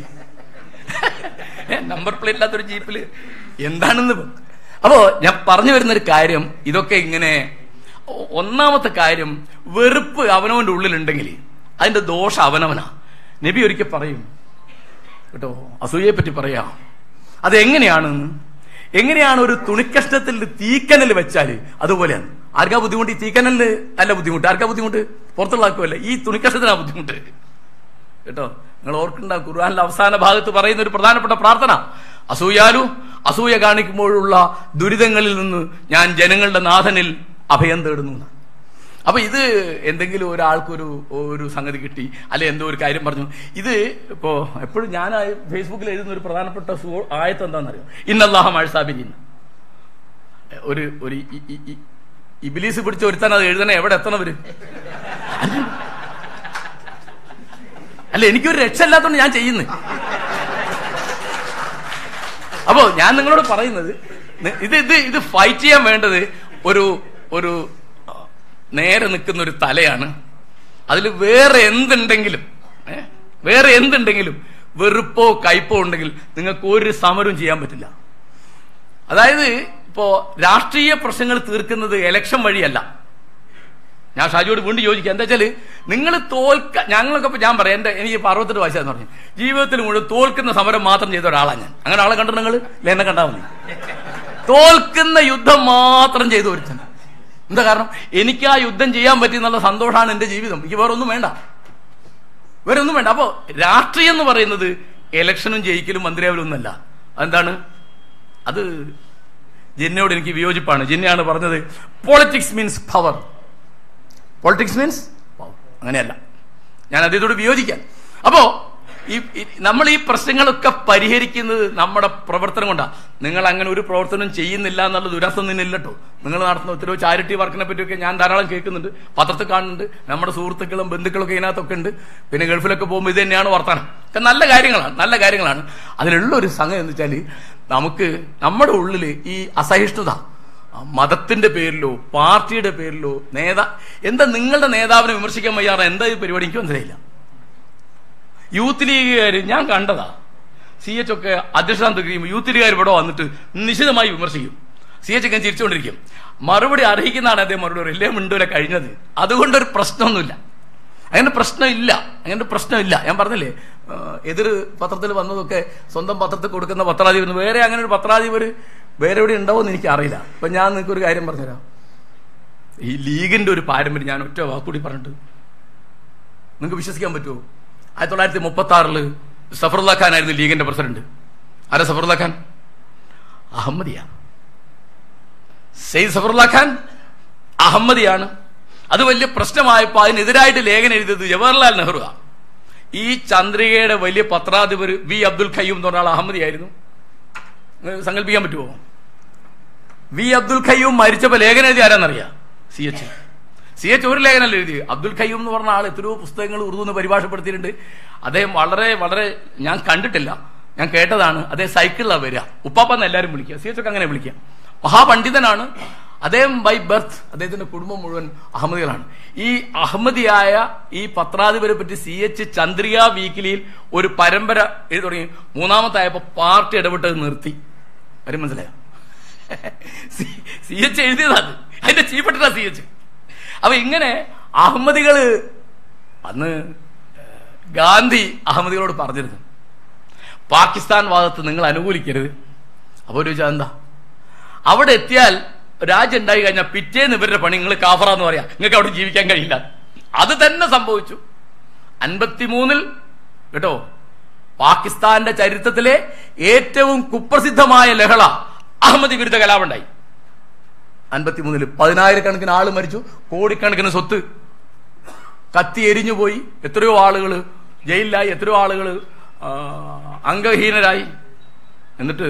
നമ്പർ പ്ലേറ്റ് ഇല്ലാത്തൊരു ജീപ്പിൽ എന്താണെന്ന് ഇപ്പൊ? അപ്പോ ഞാൻ പറഞ്ഞു വരുന്ന ഒരു കാര്യം ഇതൊക്കെ ഇങ്ങനെ ഒ- ഒന്നാമത്തെ കാര്യം വെറുപ്പ് അവനവന്റെ ഉള്ളിലുണ്ടെങ്കിൽ അതിന്റെ ദോഷം അവനവനാ നബി ഒരിക്കൽ പറയും കേട്ടോ അസൂയയെ പറ്റി പറയാം അത് എങ്ങനെയാണെന്ന് എങ്ങനെയാണ് ഒരു തുണിക്കഷ്ണത്തിൽ തീക്കനൽ വെച്ചാൽ അതുപോലെയാണ് ആർക്കാ ബുദ്ധിമുട്ട് ഈ തീക്കനലിന് അല്ല ബുദ്ധിമുട്ട് ആർക്കാ ബുദ്ധിമുട്ട് പുറത്തുള്ള ആക്കുമല്ല ഈ തുണിക്കഷ്ണത്തിനാ ബുദ്ധിമുട്ട് കേട്ടോ നിങ്ങൾ ഓർക്കണ്ട ഖുർആാനിലെ അവസാന ഭാഗത്ത് പറയുന്ന ഒരു പ്രധാനപ്പെട്ട പ്രാർത്ഥന അസൂയാലു അസൂയ കാണിക്കുമ്പോഴുള്ള ദുരിതങ്ങളിൽ നിന്ന് ഞാൻ ജനങ്ങളുടെ നാഥനിൽ അഭയം തേടുന്നു എന്നാണ്. അപ്പൊ ഇത് എന്തെങ്കിലും ഒരാൾക്കൊരു ഒരു സംഗതി കിട്ടി അല്ലെ എന്തോ ഒരു കാര്യം പറഞ്ഞു ഇത് ഇപ്പോ എപ്പോഴും ഞാൻ ആ ഫേസ്ബുക്കിൽ എഴുതുന്ന ഒരു പ്രധാനപ്പെട്ട സു- ആയത്ത് എന്താണെന്നറിയോ ഇന്നല്ലാഹ മഴസാബിരിന്ന് ഒരു ഒരു ഇ- ഇ- ഇ- ഇബിലീസ് പിടിച്ച ഒരുത്താൻ അത് എഴുതണേ എവിടെ എത്തണവര് അല്ല എനിക്കൊരു രക്ഷയില്ലാത്തോണ്ട് ഞാൻ ചെയ്യുന്നു അപ്പോ ഞാൻ നിങ്ങളോട് പറയുന്നത് നി- ഇത് ഇത് ഇത് ഫൈറ്റ് ചെയ്യാൻ വേണ്ടത് ഒരു ഒരു ആ, നേരെ നിൽക്കുന്ന ഒരു തലയാണ് അതിൽ വേറെ എന്തുണ്ടെങ്കിലും ഏ, വേറെ എന്തുണ്ടെങ്കിലും വെറുപ്പോ കയ്പോ ഉണ്ടെങ്കിൽ നിങ്ങൾക്ക് ഒരു സമരവും ചെയ്യാൻ പറ്റില്ല അതായത് ഇപ്പോ രാഷ്ട്രീയ പ്രശ്നങ്ങൾ തീർക്കുന്നത് എലക്ഷൻ വഴിയല്ല ഞാൻ ഷാജിയോട് വീണ്ടും യോജിക്കാം എന്താ വെച്ചാല് നിങ്ങൾ തോൽക്ക ഞങ്ങളൊക്കെ ഇപ്പൊ ഞാൻ പറയാം എന്റെ എനിക്ക് ഇപ്പൊ അറുപത്തെട്ട് വയസ്സാന്ന് പറഞ്ഞു ജീവിതത്തിൽ മുഴുവൻ തോൽക്കുന്ന സമരം മാത്രം ചെയ്ത ഒരാളാണ് ഞാൻ അങ്ങനെ ആളെ കണ്ടു നിങ്ങൾ എന്നെ കണ്ടാ മതി തോൽക്കുന്ന യുദ്ധം മാത്രം ചെയ്തു ഒരുത്തൻ എന്താ കാരണം എനിക്ക് ആ യുദ്ധം ചെയ്യാൻ പറ്റി എന്നുള്ള സന്തോഷമാണ് എന്റെ ജീവിതം എനിക്ക് വേറെ ഒന്നും വേണ്ട വേറെ ഒന്നും വേണ്ട അപ്പോ രാഷ്ട്രീയം എന്ന് പറയുന്നത് ഇലക്ഷനും ജയിക്കലും മന്ത്രിയാവലും ഒന്നല്ല അതെന്താണ് അത് ജിന്നയോട് എനിക്ക് വിയോജിപ്പാണ് ജിന്നയാണ് പറഞ്ഞത് politics means power politics means അങ്ങനെയല്ല ഞാൻ അദ്ദേഹത്തോട് വിയോജിക്കാൻ അപ്പോ ഈ ഈ- നമ്മൾ ഈ പ്രശ്നങ്ങളൊക്കെ പരിഹരിക്കുന്നത് നമ്മുടെ പ്രവർത്തനം കൊണ്ടാണ് നിങ്ങൾ അങ്ങനെ ഒരു പ്രവർത്തനം ചെയ്യുന്നില്ല എന്നുള്ള ദുരസ്ഥം നിന്നില്ലട്ടോ നിങ്ങൾ നടത്തുന്ന എത്രയോ ചാരിറ്റി വർക്കിനെ പറ്റിയൊക്കെ ഞാൻ ധാരാളം കേൾക്കുന്നുണ്ട് പത്രത്തിൽ കാണുന്നുണ്ട് നമ്മുടെ സുഹൃത്തുക്കളും ബന്ധുക്കളൊക്കെ ഇതിനകത്തൊക്കെ ഉണ്ട് പിന്നെ ഗൾഫിലൊക്കെ പോകുമ്പോൾ ഇത് തന്നെയാണ് വർത്തമാനം ഒക്കെ നല്ല കാര്യങ്ങളാണ് നല്ല കാര്യങ്ങളാണ് അതിലുള്ള ഒരു സംഗതി എന്ന് വെച്ചാൽ നമുക്ക് നമ്മുടെ ഉള്ളിൽ ഈ അസഹിഷ്ണുത ആ മതത്തിന്റെ പേരിലോ പാർട്ടിയുടെ പേരിലോ നേതാ എന്താ നിങ്ങളുടെ നേതാവിനെ വിമർശിക്കാൻ വയ്യാറ എന്താ ഈ പരിപാടി എനിക്ക് മനസ്സിലായില്ല യൂത്ത് ലീഗുകാർ ഞാൻ കണ്ടതാ സി എച്ച് ഒക്കെ അധ്യക്ഷാന്ത കഴിയുമ്പോൾ യൂത്ത് ലീഗുകാർ ഇവിടെ വന്നിട്ട് നിശിതമായി വിമർശിക്കും സി എച്ച് ഒക്കെ ചിരിച്ചുകൊണ്ടിരിക്കും മറുപടി അർഹിക്കുന്നതാണ് അദ്ദേഹം മറുപടി പറയും ഇല്ലേ മിണ്ടൂല കഴിഞ്ഞത് അതുകൊണ്ടൊരു പ്രശ്നമൊന്നുമില്ല അങ്ങനെ പ്രശ്നമില്ല അങ്ങനെ ഒരു പ്രശ്നമില്ല ഞാൻ പറഞ്ഞില്ലേ ആ, എതിർ പത്രത്തിൽ വന്നതൊക്കെ സ്വന്തം പത്രത്തിൽ കൊടുക്കുന്ന പത്രാധിപർ വേറെ അങ്ങനെ ഒരു പത്രാധിപർ വേറെ എവിടെ ഉണ്ടാവുമെന്ന് എനിക്ക് അറിയില്ല അപ്പൊ ഞാൻ നിങ്ങൾക്ക് ഒരു കാര്യം പറഞ്ഞുതരാം ഈ ലീഗിന്റെ ഒരു പാരമ്പര്യം ഞാൻ ഒറ്റ വാക്കുകൂടി പറഞ്ഞിട്ട് നിങ്ങൾക്ക് വിശ്വസിക്കാൻ പറ്റുമോ ആയിരത്തി തൊള്ളായിരത്തി മുപ്പത്തി ആറില് സഫറുല്ല ഖാൻ ആയിരുന്നു ലീഗിന്റെ പ്രസിഡന്റ് ആരാ സഫറുല്ല ഖാൻ അഹമ്മദിയാണ് സെയ്ദ് സഫറുല്ല ഖാൻ അഹമ്മദിയാണ് അത് വലിയ പ്രശ്നമായപ്പോൾ അതിനെതിരായിട്ട് ലേഖനം എഴുതിയത് ജവഹർലാൽ നെഹ്റുവാണ് ഈ ചന്ദ്രികയുടെ വലിയ പത്രാധിപർ വി അബ്ദുൽ ഖയ്യൂം എന്ന് പറഞ്ഞ ആൾ അഹമ്മദിയായിരുന്നു നിങ്ങൾക്ക് സങ്കല്പിക്കാൻ പറ്റുമോ വി അബ്ദുൽ ഖയ്യൂം മരിച്ചപ്പോൾ ലേഖനം എഴുതി ആരാന്നറിയാം സി എച്ച് സി എച്ച് ഒരു ലേഖനമല്ല എഴുതി അബ്ദുൽ ഖയ്യൂം എന്ന് പറഞ്ഞ ആൾ എത്രയോ പുസ്തകങ്ങൾ ഉറുദു എന്ന് പരിഭാഷപ്പെടുത്തിയിട്ടുണ്ട് അദ്ദേഹം വളരെ വളരെ ഞാൻ കണ്ടിട്ടില്ല ഞാൻ കേട്ടതാണ് അദ്ദേഹം സൈക്കിളിലാണ് വരിക ഉപ്പാപ്പന്ന് എല്ലാവരും വിളിക്കുക സി എച്ച് ഒക്കെ അങ്ങനെ വിളിക്കുക മഹാപണ്ഡിതനാണ് അദ്ദേഹം ബൈ ബർത്ത് അദ്ദേഹത്തിന്റെ കുടുംബം മുഴുവൻ അഹമ്മദികളാണ് ഈ അഹമ്മദിയായ ഈ പത്രാധിപരെ പറ്റി സി എച്ച് ചന്ദ്രിക വീക്കിലിയിൽ ഒരു പരമ്പര എഴുതി തുടങ്ങി മൂന്നാമത്തായപ്പോ പാർട്ടി ഇടപെട്ടത് നിർത്തി കാര്യം മനസ്സിലായോ സി എച്ച് എഴുതിയതാണ് അതിന്റെ ചീഫ് എഡിറ്ററാ സി എച്ച് അപ്പൊ ഇങ്ങനെ അഹമ്മദികള് അന്ന് ഏഹ്, ഗാന്ധി അഹമ്മദികളോട് പറഞ്ഞിരുന്നു പാകിസ്ഥാൻ വാദത്ത് നിങ്ങൾ അനുകൂലിക്കരുത് അപ്പോൾ ഒരു ചോദിച്ചാൽ എന്താ അവിടെ എത്തിയാൽ രാജ്യം ഉണ്ടായി കഴിഞ്ഞാൽ പിറ്റേന്ന് ഇവരുടെ പണി നിങ്ങൾ കാഫറ എന്ന് പറയാം നിങ്ങൾക്ക് അവിടെ ജീവിക്കാൻ കഴിയില്ല അത് തന്നെ സംഭവിച്ചു അൻപത്തിമൂന്നിൽ കേട്ടോ പാകിസ്ഥാന്റെ ചരിത്രത്തിലെ ഏറ്റവും കുപ്രസിദ്ധമായ ലഹള അഹമ്മദി വിരുദ്ധ കലാപുണ്ടായി അൻപത്തിമൂന്നില് പതിനായിരക്കണക്കിന് ആള് മരിച്ചു കോടിക്കണക്കിന് സ്വത്ത് കത്തി എരിഞ്ഞു പോയി എത്രയോ ആളുകൾ ജയിലിലായി എത്രയോ ആളുകൾ അംഗഹീനരായി എന്നിട്ട്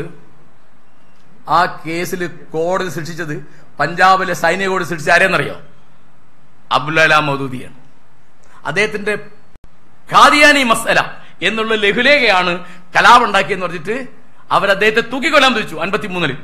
ആ കേസിൽ കോടതി ശിക്ഷിച്ചത് പഞ്ചാബിലെ സൈനിക കോടതി ശിക്ഷിച്ച ആരെന്നറിയോ അബ്ദുല്ല മൗദൂദിയാണ് അദ്ദേഹത്തിന്റെ ഖാദിയാനി മസല എന്നുള്ള ലഘുലേഖയാണ് കലാപുണ്ടാക്കിയെന്ന് പറഞ്ഞിട്ട് അവർ അദ്ദേഹത്തെ തൂക്കിക്കൊല്ലാൻ വിധിച്ചു അൻപത്തിമൂന്നില്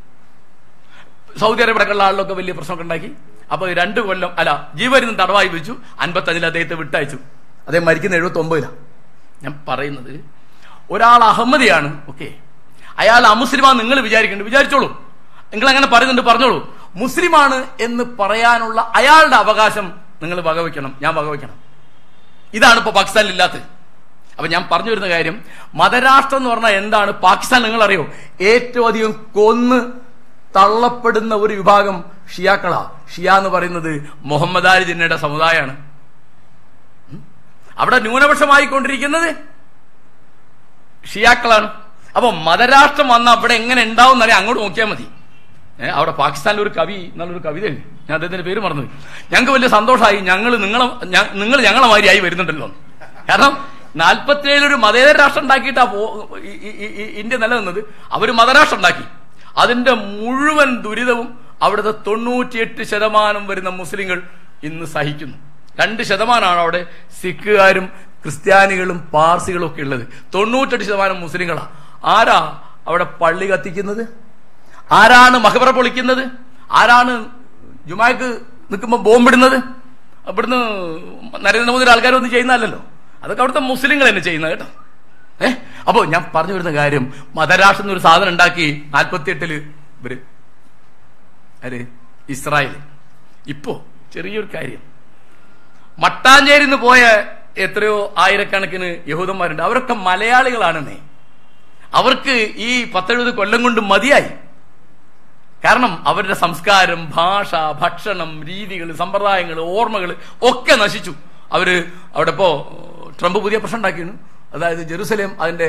സൗദി അറേബ്യടക്കമുള്ള ആളിലൊക്കെ വലിയ പ്രശ്നമൊക്കെ ഉണ്ടാക്കി അപ്പൊ രണ്ട് കൊല്ലം അല്ല ജീവരുന്ന് തടവായി വെച്ചു അൻപത്തഞ്ചിൽ അദ്ദേഹത്തെ വിട്ടയച്ചു അദ്ദേഹം മരിക്കുന്ന എഴുപത്തി ഒമ്പതിലാണ് ഞാൻ പറയുന്നത് ഒരാൾ അഹമ്മദിയാണ് ഓക്കെ അയാൾ അമുസ്ലിമാ നിങ്ങൾ വിചാരിക്കുന്നുണ്ട് വിചാരിച്ചോളൂ നിങ്ങൾ അങ്ങനെ പറയുന്നുണ്ട് പറഞ്ഞോളൂ മുസ്ലിമാണ് എന്ന് പറയാനുള്ള അയാളുടെ അവകാശം നിങ്ങൾ വകവയ്ക്കണം ഞാൻ വകവയ്ക്കണം ഇതാണ് ഇപ്പൊ പാകിസ്ഥാനിൽ ഇല്ലാത്തത് അപ്പൊ ഞാൻ പറഞ്ഞു വരുന്ന കാര്യം മതരാഷ്ട്രം എന്ന് പറഞ്ഞാൽ എന്താണ് പാകിസ്ഥാൻ നിങ്ങൾ അറിയോ ഏറ്റവും അധികം കൊന്ന് തള്ളപ്പെടുന്ന ഒരു വിഭാഗം ഷിയാക്കളാ ഷിയ എന്ന് പറയുന്നത് മുഹമ്മദ് അലി ജിന്നയുടെ സമുദായമാണ് ഉം. അവിടെ ന്യൂനപക്ഷമായിക്കൊണ്ടിരിക്കുന്നത് ഷിയാക്കളാണ് അപ്പൊ മതരാഷ്ട്രം വന്ന അവിടെ എങ്ങനെ ഉണ്ടാവും എന്നറിയാം അങ്ങോട്ട് നോക്കിയാൽ മതി ഏ, അവിടെ പാകിസ്ഥാനിൽ ഒരു കവി എന്നുള്ളൊരു കവിതയുണ്ട് ഞാൻ അദ്ദേഹത്തിന്റെ പേര് മറന്നു ഞങ്ങൾക്ക് വലിയ സന്തോഷമായി ഞങ്ങൾ നിങ്ങളെ ഞ- നിങ്ങൾ ഞങ്ങളെ മാതിരിയായി വരുന്നുണ്ടല്ലോ എന്ന്. കാരണം നാൽപ്പത്തിയേഴ് ഒരു മതേതര രാഷ്ട്രം ഉണ്ടാക്കിയിട്ടാ പോ- ഈ- ഈ- ഈ- ഈ ഇന്ത്യ നിലനിന്നത് അവര് മതരാഷ്ട്രം ഉണ്ടാക്കി അതിന്റെ മുഴുവൻ ദുരിതവും അവിടുത്തെ തൊണ്ണൂറ്റിയെട്ട് ശതമാനം വരുന്ന മുസ്ലിങ്ങൾ ഇന്ന് സഹിക്കുന്നു രണ്ട് ശതമാനമാണ് അവിടെ സിഖുകാരും ക്രിസ്ത്യാനികളും പാർസികളും ഒക്കെ ഉള്ളത് തൊണ്ണൂറ്റെട്ട് ശതമാനം മുസ്ലിങ്ങളാ ആരാ അവിടെ പള്ളി കത്തിക്കുന്നത് ആരാണ് മഹബറ പൊളിക്കുന്നത് ആരാണ് ജുമാക്ക് നിൽക്കുമ്പോൾ ബോംബിടുന്നത് അവിടുന്ന് നരേന്ദ്രമോദി ആൾക്കാരൊന്നും ചെയ്യുന്നതല്ലല്ലോ അതൊക്കെ അവിടുത്തെ മുസ്ലിങ്ങൾ തന്നെ ചെയ്യുന്നത് കേട്ടോ ഏ അപ്പോ ഞാൻ പറഞ്ഞു വരുന്ന കാര്യം മതരാഷ്ട്രം എന്നൊരു സാധനം ഉണ്ടാക്കി നാൽപ്പത്തി എട്ടില് ഇവര് ആര് ഇസ്രായേൽ ഇപ്പോ ചെറിയൊരു കാര്യം മട്ടാഞ്ചേരി നിന്ന് പോയ എത്രയോ ആയിരക്കണക്കിന് യഹൂദന്മാരുണ്ട് അവരൊക്കെ മലയാളികളാണെന്നേ അവർക്ക് ഈ പത്തെഴുപത് കൊല്ലം കൊണ്ട് മതിയായി കാരണം അവരുടെ സംസ്കാരം ഭാഷ ഭക്ഷണം രീതികൾ സമ്പ്രദായങ്ങൾ ഓർമ്മകൾ ഒക്കെ നശിച്ചു അവര് അവിടെ ഇപ്പോ ട്രംപ് പുതിയ പ്രശ്നം ഉണ്ടാക്കിയാണ് അതായത് ജെറുസലേം അതിന്റെ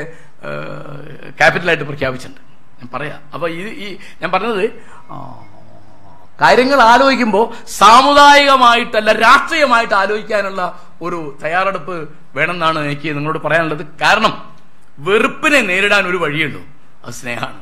ക്യാപിറ്റലായിട്ട് പ്രഖ്യാപിച്ചിട്ടുണ്ട് ഞാൻ പറയാം അപ്പൊ ഇത് ഈ ഞാൻ പറഞ്ഞത് ആ, കാര്യങ്ങൾ ആലോചിക്കുമ്പോൾ സാമുദായികമായിട്ടല്ല രാഷ്ട്രീയമായിട്ട് ആലോചിക്കാനുള്ള ഒരു തയ്യാറെടുപ്പ് വേണമെന്നാണ് എനിക്ക് നിങ്ങളോട് പറയാനുള്ളത് കാരണം വെറുപ്പിനെ നേരിടാൻ ഒരു വഴിയുള്ളൂ അത് സ്നേഹമാണ്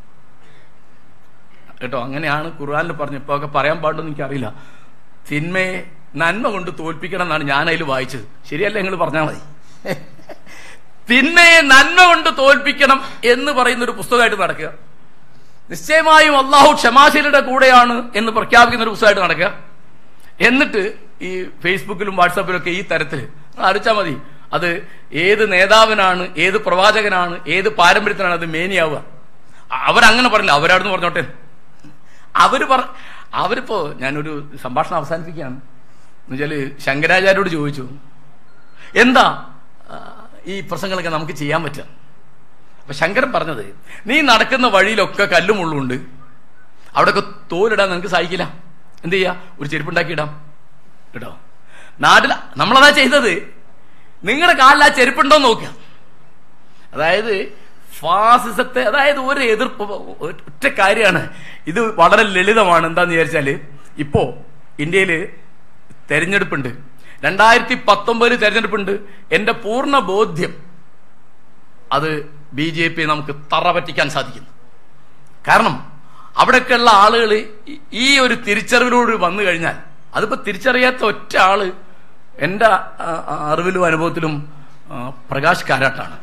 കേട്ടോ അങ്ങനെയാണ് ഖുർആാനിൽ പറഞ്ഞു ഇപ്പൊ ഒക്കെ പറയാൻ പാടുണ്ടെന്ന് എനിക്കറിയില്ല തിന്മയെ നന്മ കൊണ്ട് തോൽപ്പിക്കണം എന്നാണ് ഞാൻ അതിൽ വായിച്ചത് ശരിയല്ല നിങ്ങൾ പറഞ്ഞാൽ മതി തിന്മയെ നന്മ കൊണ്ട് തോൽപ്പിക്കണം എന്ന് പറയുന്ന ഒരു പുസ്തകമായിട്ട് നടക്കുക നിശ്ചയമായും അള്ളാഹു ക്ഷമാശീലയുടെ കൂടെയാണ് എന്ന് പ്രഖ്യാപിക്കുന്ന ഒരു പുസ്തകമായിട്ട് നടക്കുക എന്നിട്ട് ഈ ഫേസ്ബുക്കിലും വാട്സാപ്പിലും ഒക്കെ ഈ തരത്തിൽ അടിച്ചാൽ മതി അത് ഏത് നേതാവിനാണ് ഏത് പ്രവാചകനാണ് ഏത് പാരമ്പര്യത്തിനാണ് അത് മേനിയാവുക അവരങ്ങനെ പറഞ്ഞില്ല അവരാണെന്ന് പറഞ്ഞോട്ടെ അവര് പറ അവരിപ്പോ ഞാനൊരു സംഭാഷണം അവസാനിപ്പിക്കുകയാണ് എന്നുവെച്ചാല് ശങ്കരാചാര്യോട് ചോദിച്ചു എന്താ ആ, ഈ പ്രസംഗങ്ങളൊക്കെ നമുക്ക് ചെയ്യാൻ പറ്റുക അപ്പൊ ശങ്കരൻ പറഞ്ഞത് നീ നടക്കുന്ന വഴിയിലൊക്കെ കല്ലും മുള്ളുണ്ട് അവിടെയൊക്കെ തോലിടാൻ നിനക്ക് സഹിക്കില്ല എന്ത് ചെയ്യാ ഒരു ചെരുപ്പുണ്ടാക്കിയിടാം കേട്ടോ നാട്ടിൽ നമ്മളതാ ചെയ്തത് നിങ്ങളുടെ കാലിൽ ആ ചെരുപ്പുണ്ടോ നോക്കുക അതായത് ഫാസിസത്തെ അതായത് ഒരു എതിർപ്പ് ഒറ്റ കാര്യമാണ് ഇത് വളരെ ലളിതമാണ് എന്താന്ന് വിചാരിച്ചാല് ഇപ്പോ ഇന്ത്യയില് തെരഞ്ഞെടുപ്പുണ്ട് രണ്ടായിരത്തി പത്തൊമ്പതിൽ തെരഞ്ഞെടുപ്പുണ്ട് എന്റെ പൂർണ്ണ ബോധ്യം അത് ബി ജെ പി നമുക്ക് തറ പറ്റിക്കാൻ സാധിക്കുന്നു കാരണം അവിടെയൊക്കെയുള്ള ആളുകൾ ഈ ഒരു തിരിച്ചറിവിലൂടെ വന്നു കഴിഞ്ഞാൽ അതിപ്പോ തിരിച്ചറിയാത്ത ഒറ്റ ആള് എന്റെ ആ, ആ, അറിവിലും അനുഭവത്തിലും ആ, പ്രകാശ് കാരാട്ടാണ്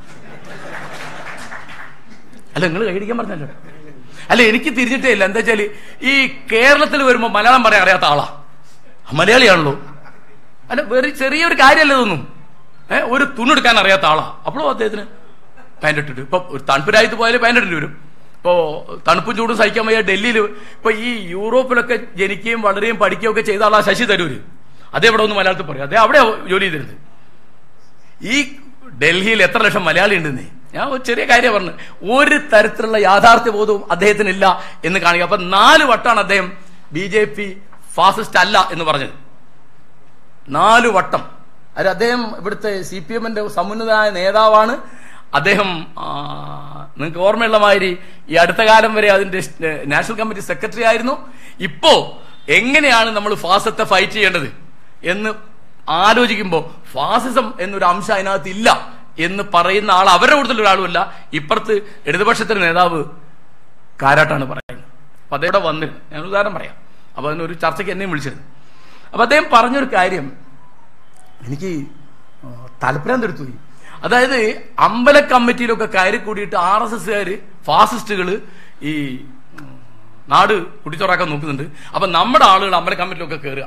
അല്ല നിങ്ങൾ കൈയടിക്കാൻ പറഞ്ഞല്ലോ അല്ല എനിക്ക് തിരിഞ്ഞിട്ടേ ഇല്ല എന്താ വെച്ചാല് ഈ കേരളത്തിൽ വരുമ്പോ മലയാളം പറയാൻ അറിയാത്ത ആളാ മലയാളിയാണല്ലോ അല്ല വെറി ചെറിയൊരു കാര്യമല്ല ഇതൊന്നും ഏഹ് ഒരു തുണെടുക്കാൻ അറിയാത്ത ആളാ അപ്പോഴും അദ്ദേഹത്തിന് പാൻറ് ഇട്ടിട്ട് ഇപ്പൊ ഒരു തണുപ്പ് രാജ്യത്ത് പോയാലും പാൻറ് ഇട്ടിട്ട് വരും ഇപ്പോ തണുപ്പും ചൂടും സഹിക്കാൻ വയ്യ ഡൽഹിയിൽ ഇപ്പൊ ഈ യൂറോപ്പിലൊക്കെ ജനിക്കുകയും വളരുകയും പഠിക്കുകയും ഒക്കെ ചെയ്ത ആളാ ശശി തരൂര് അതേ ഇവിടെ ഒന്ന് മലയാളത്തിൽ പറയും അതേ അവിടെ ജോലി ചെയ്തിരുന്നത് ഈ ഡൽഹിയിൽ എത്ര ലക്ഷം മലയാളി ഉണ്ടെന്നേ ഞാൻ ഒരു ചെറിയ കാര്യം പറഞ്ഞു ഒരു തരത്തിലുള്ള യാഥാർത്ഥ്യ ബോധവും അദ്ദേഹത്തിനില്ല എന്ന് കാണിക്കുക അപ്പൊ നാല് വട്ടാണ് അദ്ദേഹം ബി ജെ പി ഫാസിസ്റ്റ് അല്ല എന്ന് പറഞ്ഞത് നാല് വട്ടം അത് അദ്ദേഹം ഇവിടുത്തെ സി പി എമ്മിന്റെ സമുന്നതനായ നേതാവാണ് അദ്ദേഹം ആ, നിങ്ങൾക്ക് ഓർമ്മയുള്ള മാതിരി ഈ അടുത്ത കാലം വരെ അതിന്റെ സ്- നാഷണൽ കമ്മിറ്റി സെക്രട്ടറി ആയിരുന്നു ഇപ്പോ എങ്ങനെയാണ് നമ്മൾ ഫാസത്തെ ഫൈറ്റ് ചെയ്യേണ്ടത് എന്ന് ആലോചിക്കുമ്പോൾ ഫാസിസം എന്നൊരു അംശം അതിനകത്ത് ഇല്ല എന്ന് പറയുന്ന ആൾ അവരുടെ കൂടുതൽ ഒരാളുമല്ല ഇപ്പുറത്ത് ഇടതുപക്ഷത്തിന്റെ നേതാവ് കാരാട്ടാണ് പറയുന്നത് അപ്പൊ അദ്ദേഹം വന്നിരുന്നു ഞാൻ ഉദാഹരണം പറയാം അപ്പൊ അതിനൊരു ചർച്ചയ്ക്ക് എന്നെയും വിളിച്ചിരുന്നു അപ്പൊ അദ്ദേഹം പറഞ്ഞൊരു കാര്യം എനിക്ക് ആ, തലപ്പുരാൻ എടുത്തു പോയി അതായത് അമ്പല കമ്മിറ്റിയിലൊക്കെ കയറി കൂടിയിട്ട് ആർ എസ് എസ്സുകാര് ഫാസിസ്റ്റുകള് ഈ ഉം, നാട് കുട്ടിച്ചോറാക്കാൻ നോക്കുന്നുണ്ട് അപ്പൊ നമ്മുടെ ആളുകൾ അമ്പല കമ്മിറ്റിയിലൊക്കെ കയറുക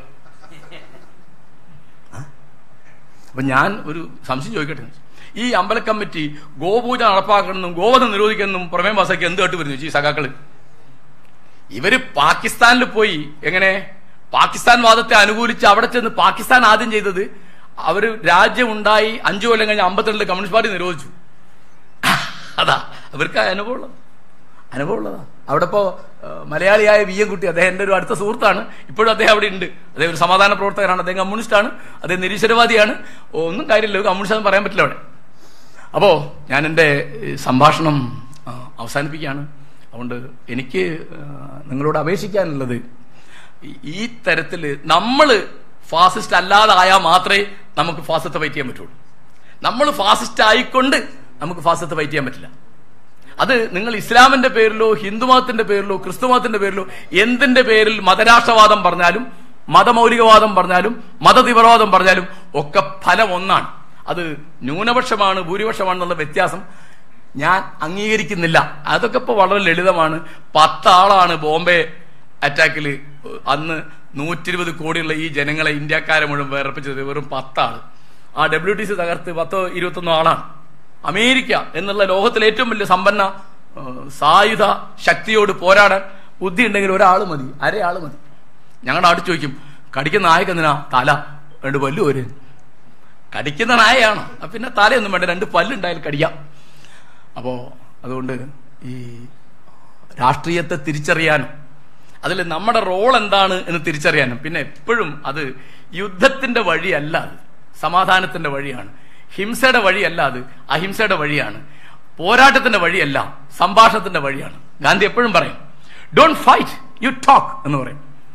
അപ്പൊ ഞാൻ ഒരു സംശയം ചോദിക്കട്ടെ ഈ അമ്പല കമ്മിറ്റി ഗോപൂജ നടപ്പാക്കണമെന്നും ഗോവധം നിരോധിക്കണമെന്നും പ്രമേയം പാസാക്കി എന്ത് കേട്ട് വരുന്നു ഈ സഖാക്കള് ഇവര് പാകിസ്ഥാനിൽ പോയി എങ്ങനെ പാകിസ്ഥാൻ വാദത്തെ അനുകൂലിച്ച് അവിടെ ചെന്ന് പാകിസ്ഥാൻ ആദ്യം ചെയ്തത് അവര് രാജ്യം ഉണ്ടായി അഞ്ചു കൊല്ലം കഴിഞ്ഞ് അമ്പത്തിരണ്ടില് കമ്മ്യൂണിസ്റ്റ് പാർട്ടി നിരോധിച്ചു അതാ അവർക്ക് ആ അനുഭവമുള്ളത് അനുഭവമുള്ളതാ അവിടെ ഇപ്പോ ഏഹ്, മലയാളിയായ വി എം കുട്ടി അദ്ദേഹം എന്റെ ഒരു അടുത്ത സുഹൃത്താണ് ഇപ്പോഴും അദ്ദേഹം അവിടെ ഉണ്ട് അദ്ദേഹം ഒരു സമാധാന പ്രവർത്തകനാണ് അദ്ദേഹം കമ്മ്യൂണിസ്റ്റാണ് അദ്ദേഹം നിരീശ്വരവാദിയാണ് ഓ, ഒന്നും കാര്യമില്ല ഒരു കമ്മ്യൂണിസ്റ്റ് എന്ന് പറയാൻ പറ്റില്ല അവിടെ അപ്പോ ഞാൻ എൻ്റെ ഈ സംഭാഷണം ആ, അവസാനിപ്പിക്കുകയാണ് അതുകൊണ്ട് എനിക്ക് ആ, നിങ്ങളോട് അപേക്ഷിക്കാനുള്ളത് ഈ- ഈ തരത്തിൽ നമ്മൾ ഫാസിസ്റ്റ് അല്ലാതെ ആയാൽ മാത്രമേ നമുക്ക് ഫാസിസത്തെ ഫൈറ്റ് ചെയ്യാൻ പറ്റുള്ളൂ നമ്മൾ ഫാസിസ്റ്റ് ആയിക്കൊണ്ട് നമുക്ക് ഫാസിസത്തെ ഫൈറ്റ് ചെയ്യാൻ പറ്റില്ല അത് നിങ്ങൾ ഇസ്ലാമിന്റെ പേരിലോ ഹിന്ദുമതത്തിന്റെ പേരിലോ ക്രിസ്തുമതത്തിന്റെ പേരിലോ എന്തിന്റെ പേരിൽ മതരാഷ്ട്രവാദം പറഞ്ഞാലും മതമൗലികവാദം പറഞ്ഞാലും മതതീവ്രവാദം പറഞ്ഞാലും ഒക്കെ ഫലം ഒന്നാണ് അത് ന്യൂനപക്ഷമാണ് ഭൂരിപക്ഷമാണെന്നുള്ള വ്യത്യാസം ഞാൻ അംഗീകരിക്കുന്നില്ല അതൊക്കെ ഇപ്പൊ വളരെ ലളിതമാണ് പത്താളാണ് ബോംബെ അറ്റാക്കിൽ അന്ന് നൂറ്റി ഇരുപത് കോടിയുള്ള ഈ ജനങ്ങളെ ഇന്ത്യക്കാരെ മുഴുവൻ വേർപ്പിച്ചത് വെറും പത്താള് ആ ഡബ്ല്യു ടി സി തകർത്ത് പത്തോ ഇരുപത്തൊന്നോ ആളാണ് അമേരിക്ക എന്നുള്ള ലോകത്തിലെ ഏറ്റവും വലിയ സമ്പന്ന ആ, സായുധ ശക്തിയോട് പോരാടാൻ ബുദ്ധി ഉണ്ടെങ്കിൽ ഒരാൾ മതി അരയാൾ മതി ഞങ്ങളുടെ അടുത്ത് ചോദിക്കും കടിക്കുന്ന നായക്ക് എന്തിനാ തല രണ്ട് പല്ലു ഒരു കടിക്കുന്ന നായയാണ് അപ്പൊ പിന്നെ തലയൊന്നും വേണ്ട രണ്ട് പല്ലുണ്ടായാലും കടിക്കാം അപ്പോ അതുകൊണ്ട് ഈ രാഷ്ട്രീയത്തെ തിരിച്ചറിയാനും അതിൽ നമ്മുടെ റോൾ എന്താണ് എന്ന് തിരിച്ചറിയാനും പിന്നെ എപ്പോഴും അത് യുദ്ധത്തിന്റെ വഴിയല്ല അത് സമാധാനത്തിന്റെ വഴിയാണ് ഹിംസയുടെ വഴിയല്ല അത് അഹിംസയുടെ വഴിയാണ് പോരാട്ടത്തിന്റെ വഴിയല്ല സംഭാഷണത്തിന്റെ വഴിയാണ് ഗാന്ധി എപ്പോഴും പറയും ഡോണ്ട് ഫൈറ്റ് യു ടോക്ക് എന്ന് പറയും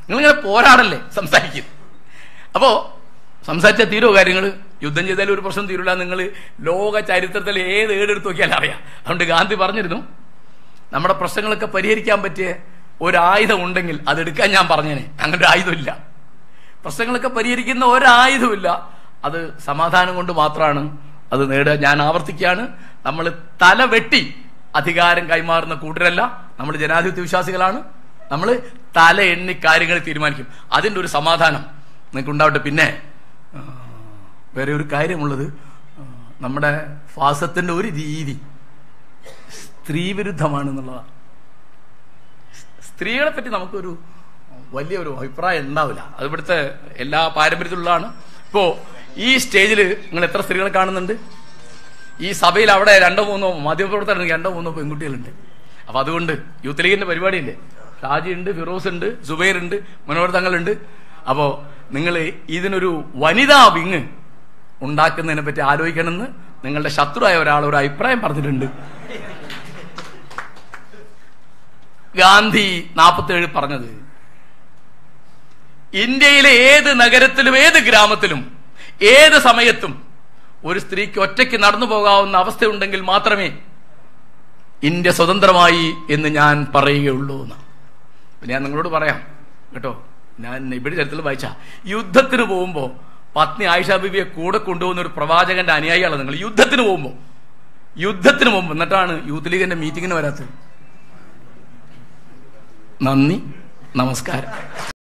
നിങ്ങളിങ്ങനെ പോരാടല്ലേ സംസാരിക്കും അപ്പോ സംസാരിച്ച തീരോ കാര്യങ്ങൾ യുദ്ധം ചെയ്താലും ഒരു പ്രശ്നം തീരില്ല നിങ്ങൾ ലോക ചരിത്രത്തിൽ ഏത് ഏടെടുത്ത് നോക്കിയാലും അറിയാം അതുകൊണ്ട് ഗാന്ധി പറഞ്ഞിരുന്നു നമ്മുടെ പ്രശ്നങ്ങളൊക്കെ പരിഹരിക്കാൻ പറ്റിയ ഒരായുധം ഉണ്ടെങ്കിൽ അതെടുക്കാൻ ഞാൻ പറഞ്ഞേനെ അങ്ങനെ ഒരു ആയുധമില്ല പ്രശ്നങ്ങളൊക്കെ പരിഹരിക്കുന്ന ഒരായുധമില്ല അത് സമാധാനം കൊണ്ട് മാത്രമാണ് അത് നേടുക ഞാൻ ആവർത്തിക്കുകയാണ് നമ്മൾ തല വെട്ടി അധികാരം കൈമാറുന്ന കൂട്ടരല്ല നമ്മൾ ജനാധിപത്യ വിശ്വാസികളാണ് നമ്മൾ തല എണ്ണി കാര്യങ്ങൾ തീരുമാനിക്കും അതിൻ്റെ ഒരു സമാധാനം നിങ്ങൾക്ക് ഉണ്ടാവട്ടെ പിന്നെ ആ, വേറെ ഒരു കാര്യമുള്ളത് ആ, നമ്മുടെ ഫാസത്തിന്റെ ഒരു രീതി സ്ത്രീ വിരുദ്ധമാണെന്നുള്ളതാണ് സ്ത്രീകളെ പറ്റി നമുക്കൊരു വലിയൊരു അഭിപ്രായം ഉണ്ടാവില്ല അത് ഇവിടുത്തെ എല്ലാ പാരമ്പര്യത്തിലുള്ളതാണ് ഇപ്പോ ഈ സ്റ്റേജിൽ നിങ്ങൾ എത്ര സ്ത്രീകളെ കാണുന്നുണ്ട് ഈ സഭയിൽ അവിടെ രണ്ടോ മൂന്നോ മാധ്യമപ്രവർത്തകർ രണ്ടോ മൂന്നോ പെൺകുട്ടികളുണ്ട് അപ്പൊ അതുകൊണ്ട് യൂത്ത് ലീഗിന്റെ പരിപാടിയുണ്ട് ഷാജി ഉണ്ട് ഫിറോസ് ഉണ്ട് സുബൈർ ഉണ്ട് മനോഹർ തങ്ങളുണ്ട് അപ്പോ നിങ്ങൾ ഇതിനൊരു വനിതാ വിങ് ഉണ്ടാക്കുന്നതിനെ പറ്റി ആലോചിക്കണമെന്ന് നിങ്ങളുടെ ശത്രുവായ ഒരാൾ ഒരു അഭിപ്രായം പറഞ്ഞിട്ടുണ്ട് ഗാന്ധി നാൽപ്പത്തേഴ് പറഞ്ഞത് ഇന്ത്യയിലെ ഏത് നഗരത്തിലും ഏത് ഗ്രാമത്തിലും ഏത് സമയത്തും ഒരു സ്ത്രീക്ക് ഒറ്റയ്ക്ക് നടന്നു പോകാവുന്ന അവസ്ഥയുണ്ടെങ്കിൽ മാത്രമേ ഇന്ത്യ സ്വതന്ത്രമായി എന്ന് ഞാൻ പറയുകയുള്ളൂ എന്ന് പിന്നെ ഞാൻ നിങ്ങളോട് പറയാം കേട്ടോ ഞാൻ ഇവിടെ ചരിത്രത്തിൽ വായിച്ച യുദ്ധത്തിന് പോകുമ്പോൾ പത്നി ആയിഷ ബിബിയെ കൂടെ കൊണ്ടുപോകുന്ന ഒരു പ്രവാചകന്റെ അനുയായിയാണ് നിങ്ങൾ യുദ്ധത്തിന് പോകുമ്പോൾ യുദ്ധത്തിന് പോകുമ്പോൾ എന്നിട്ടാണ് യൂത്ത് ലീഗിന്റെ മീറ്റിങ്ങിന് വരാത്തത് നന്ദി നമസ്കാരം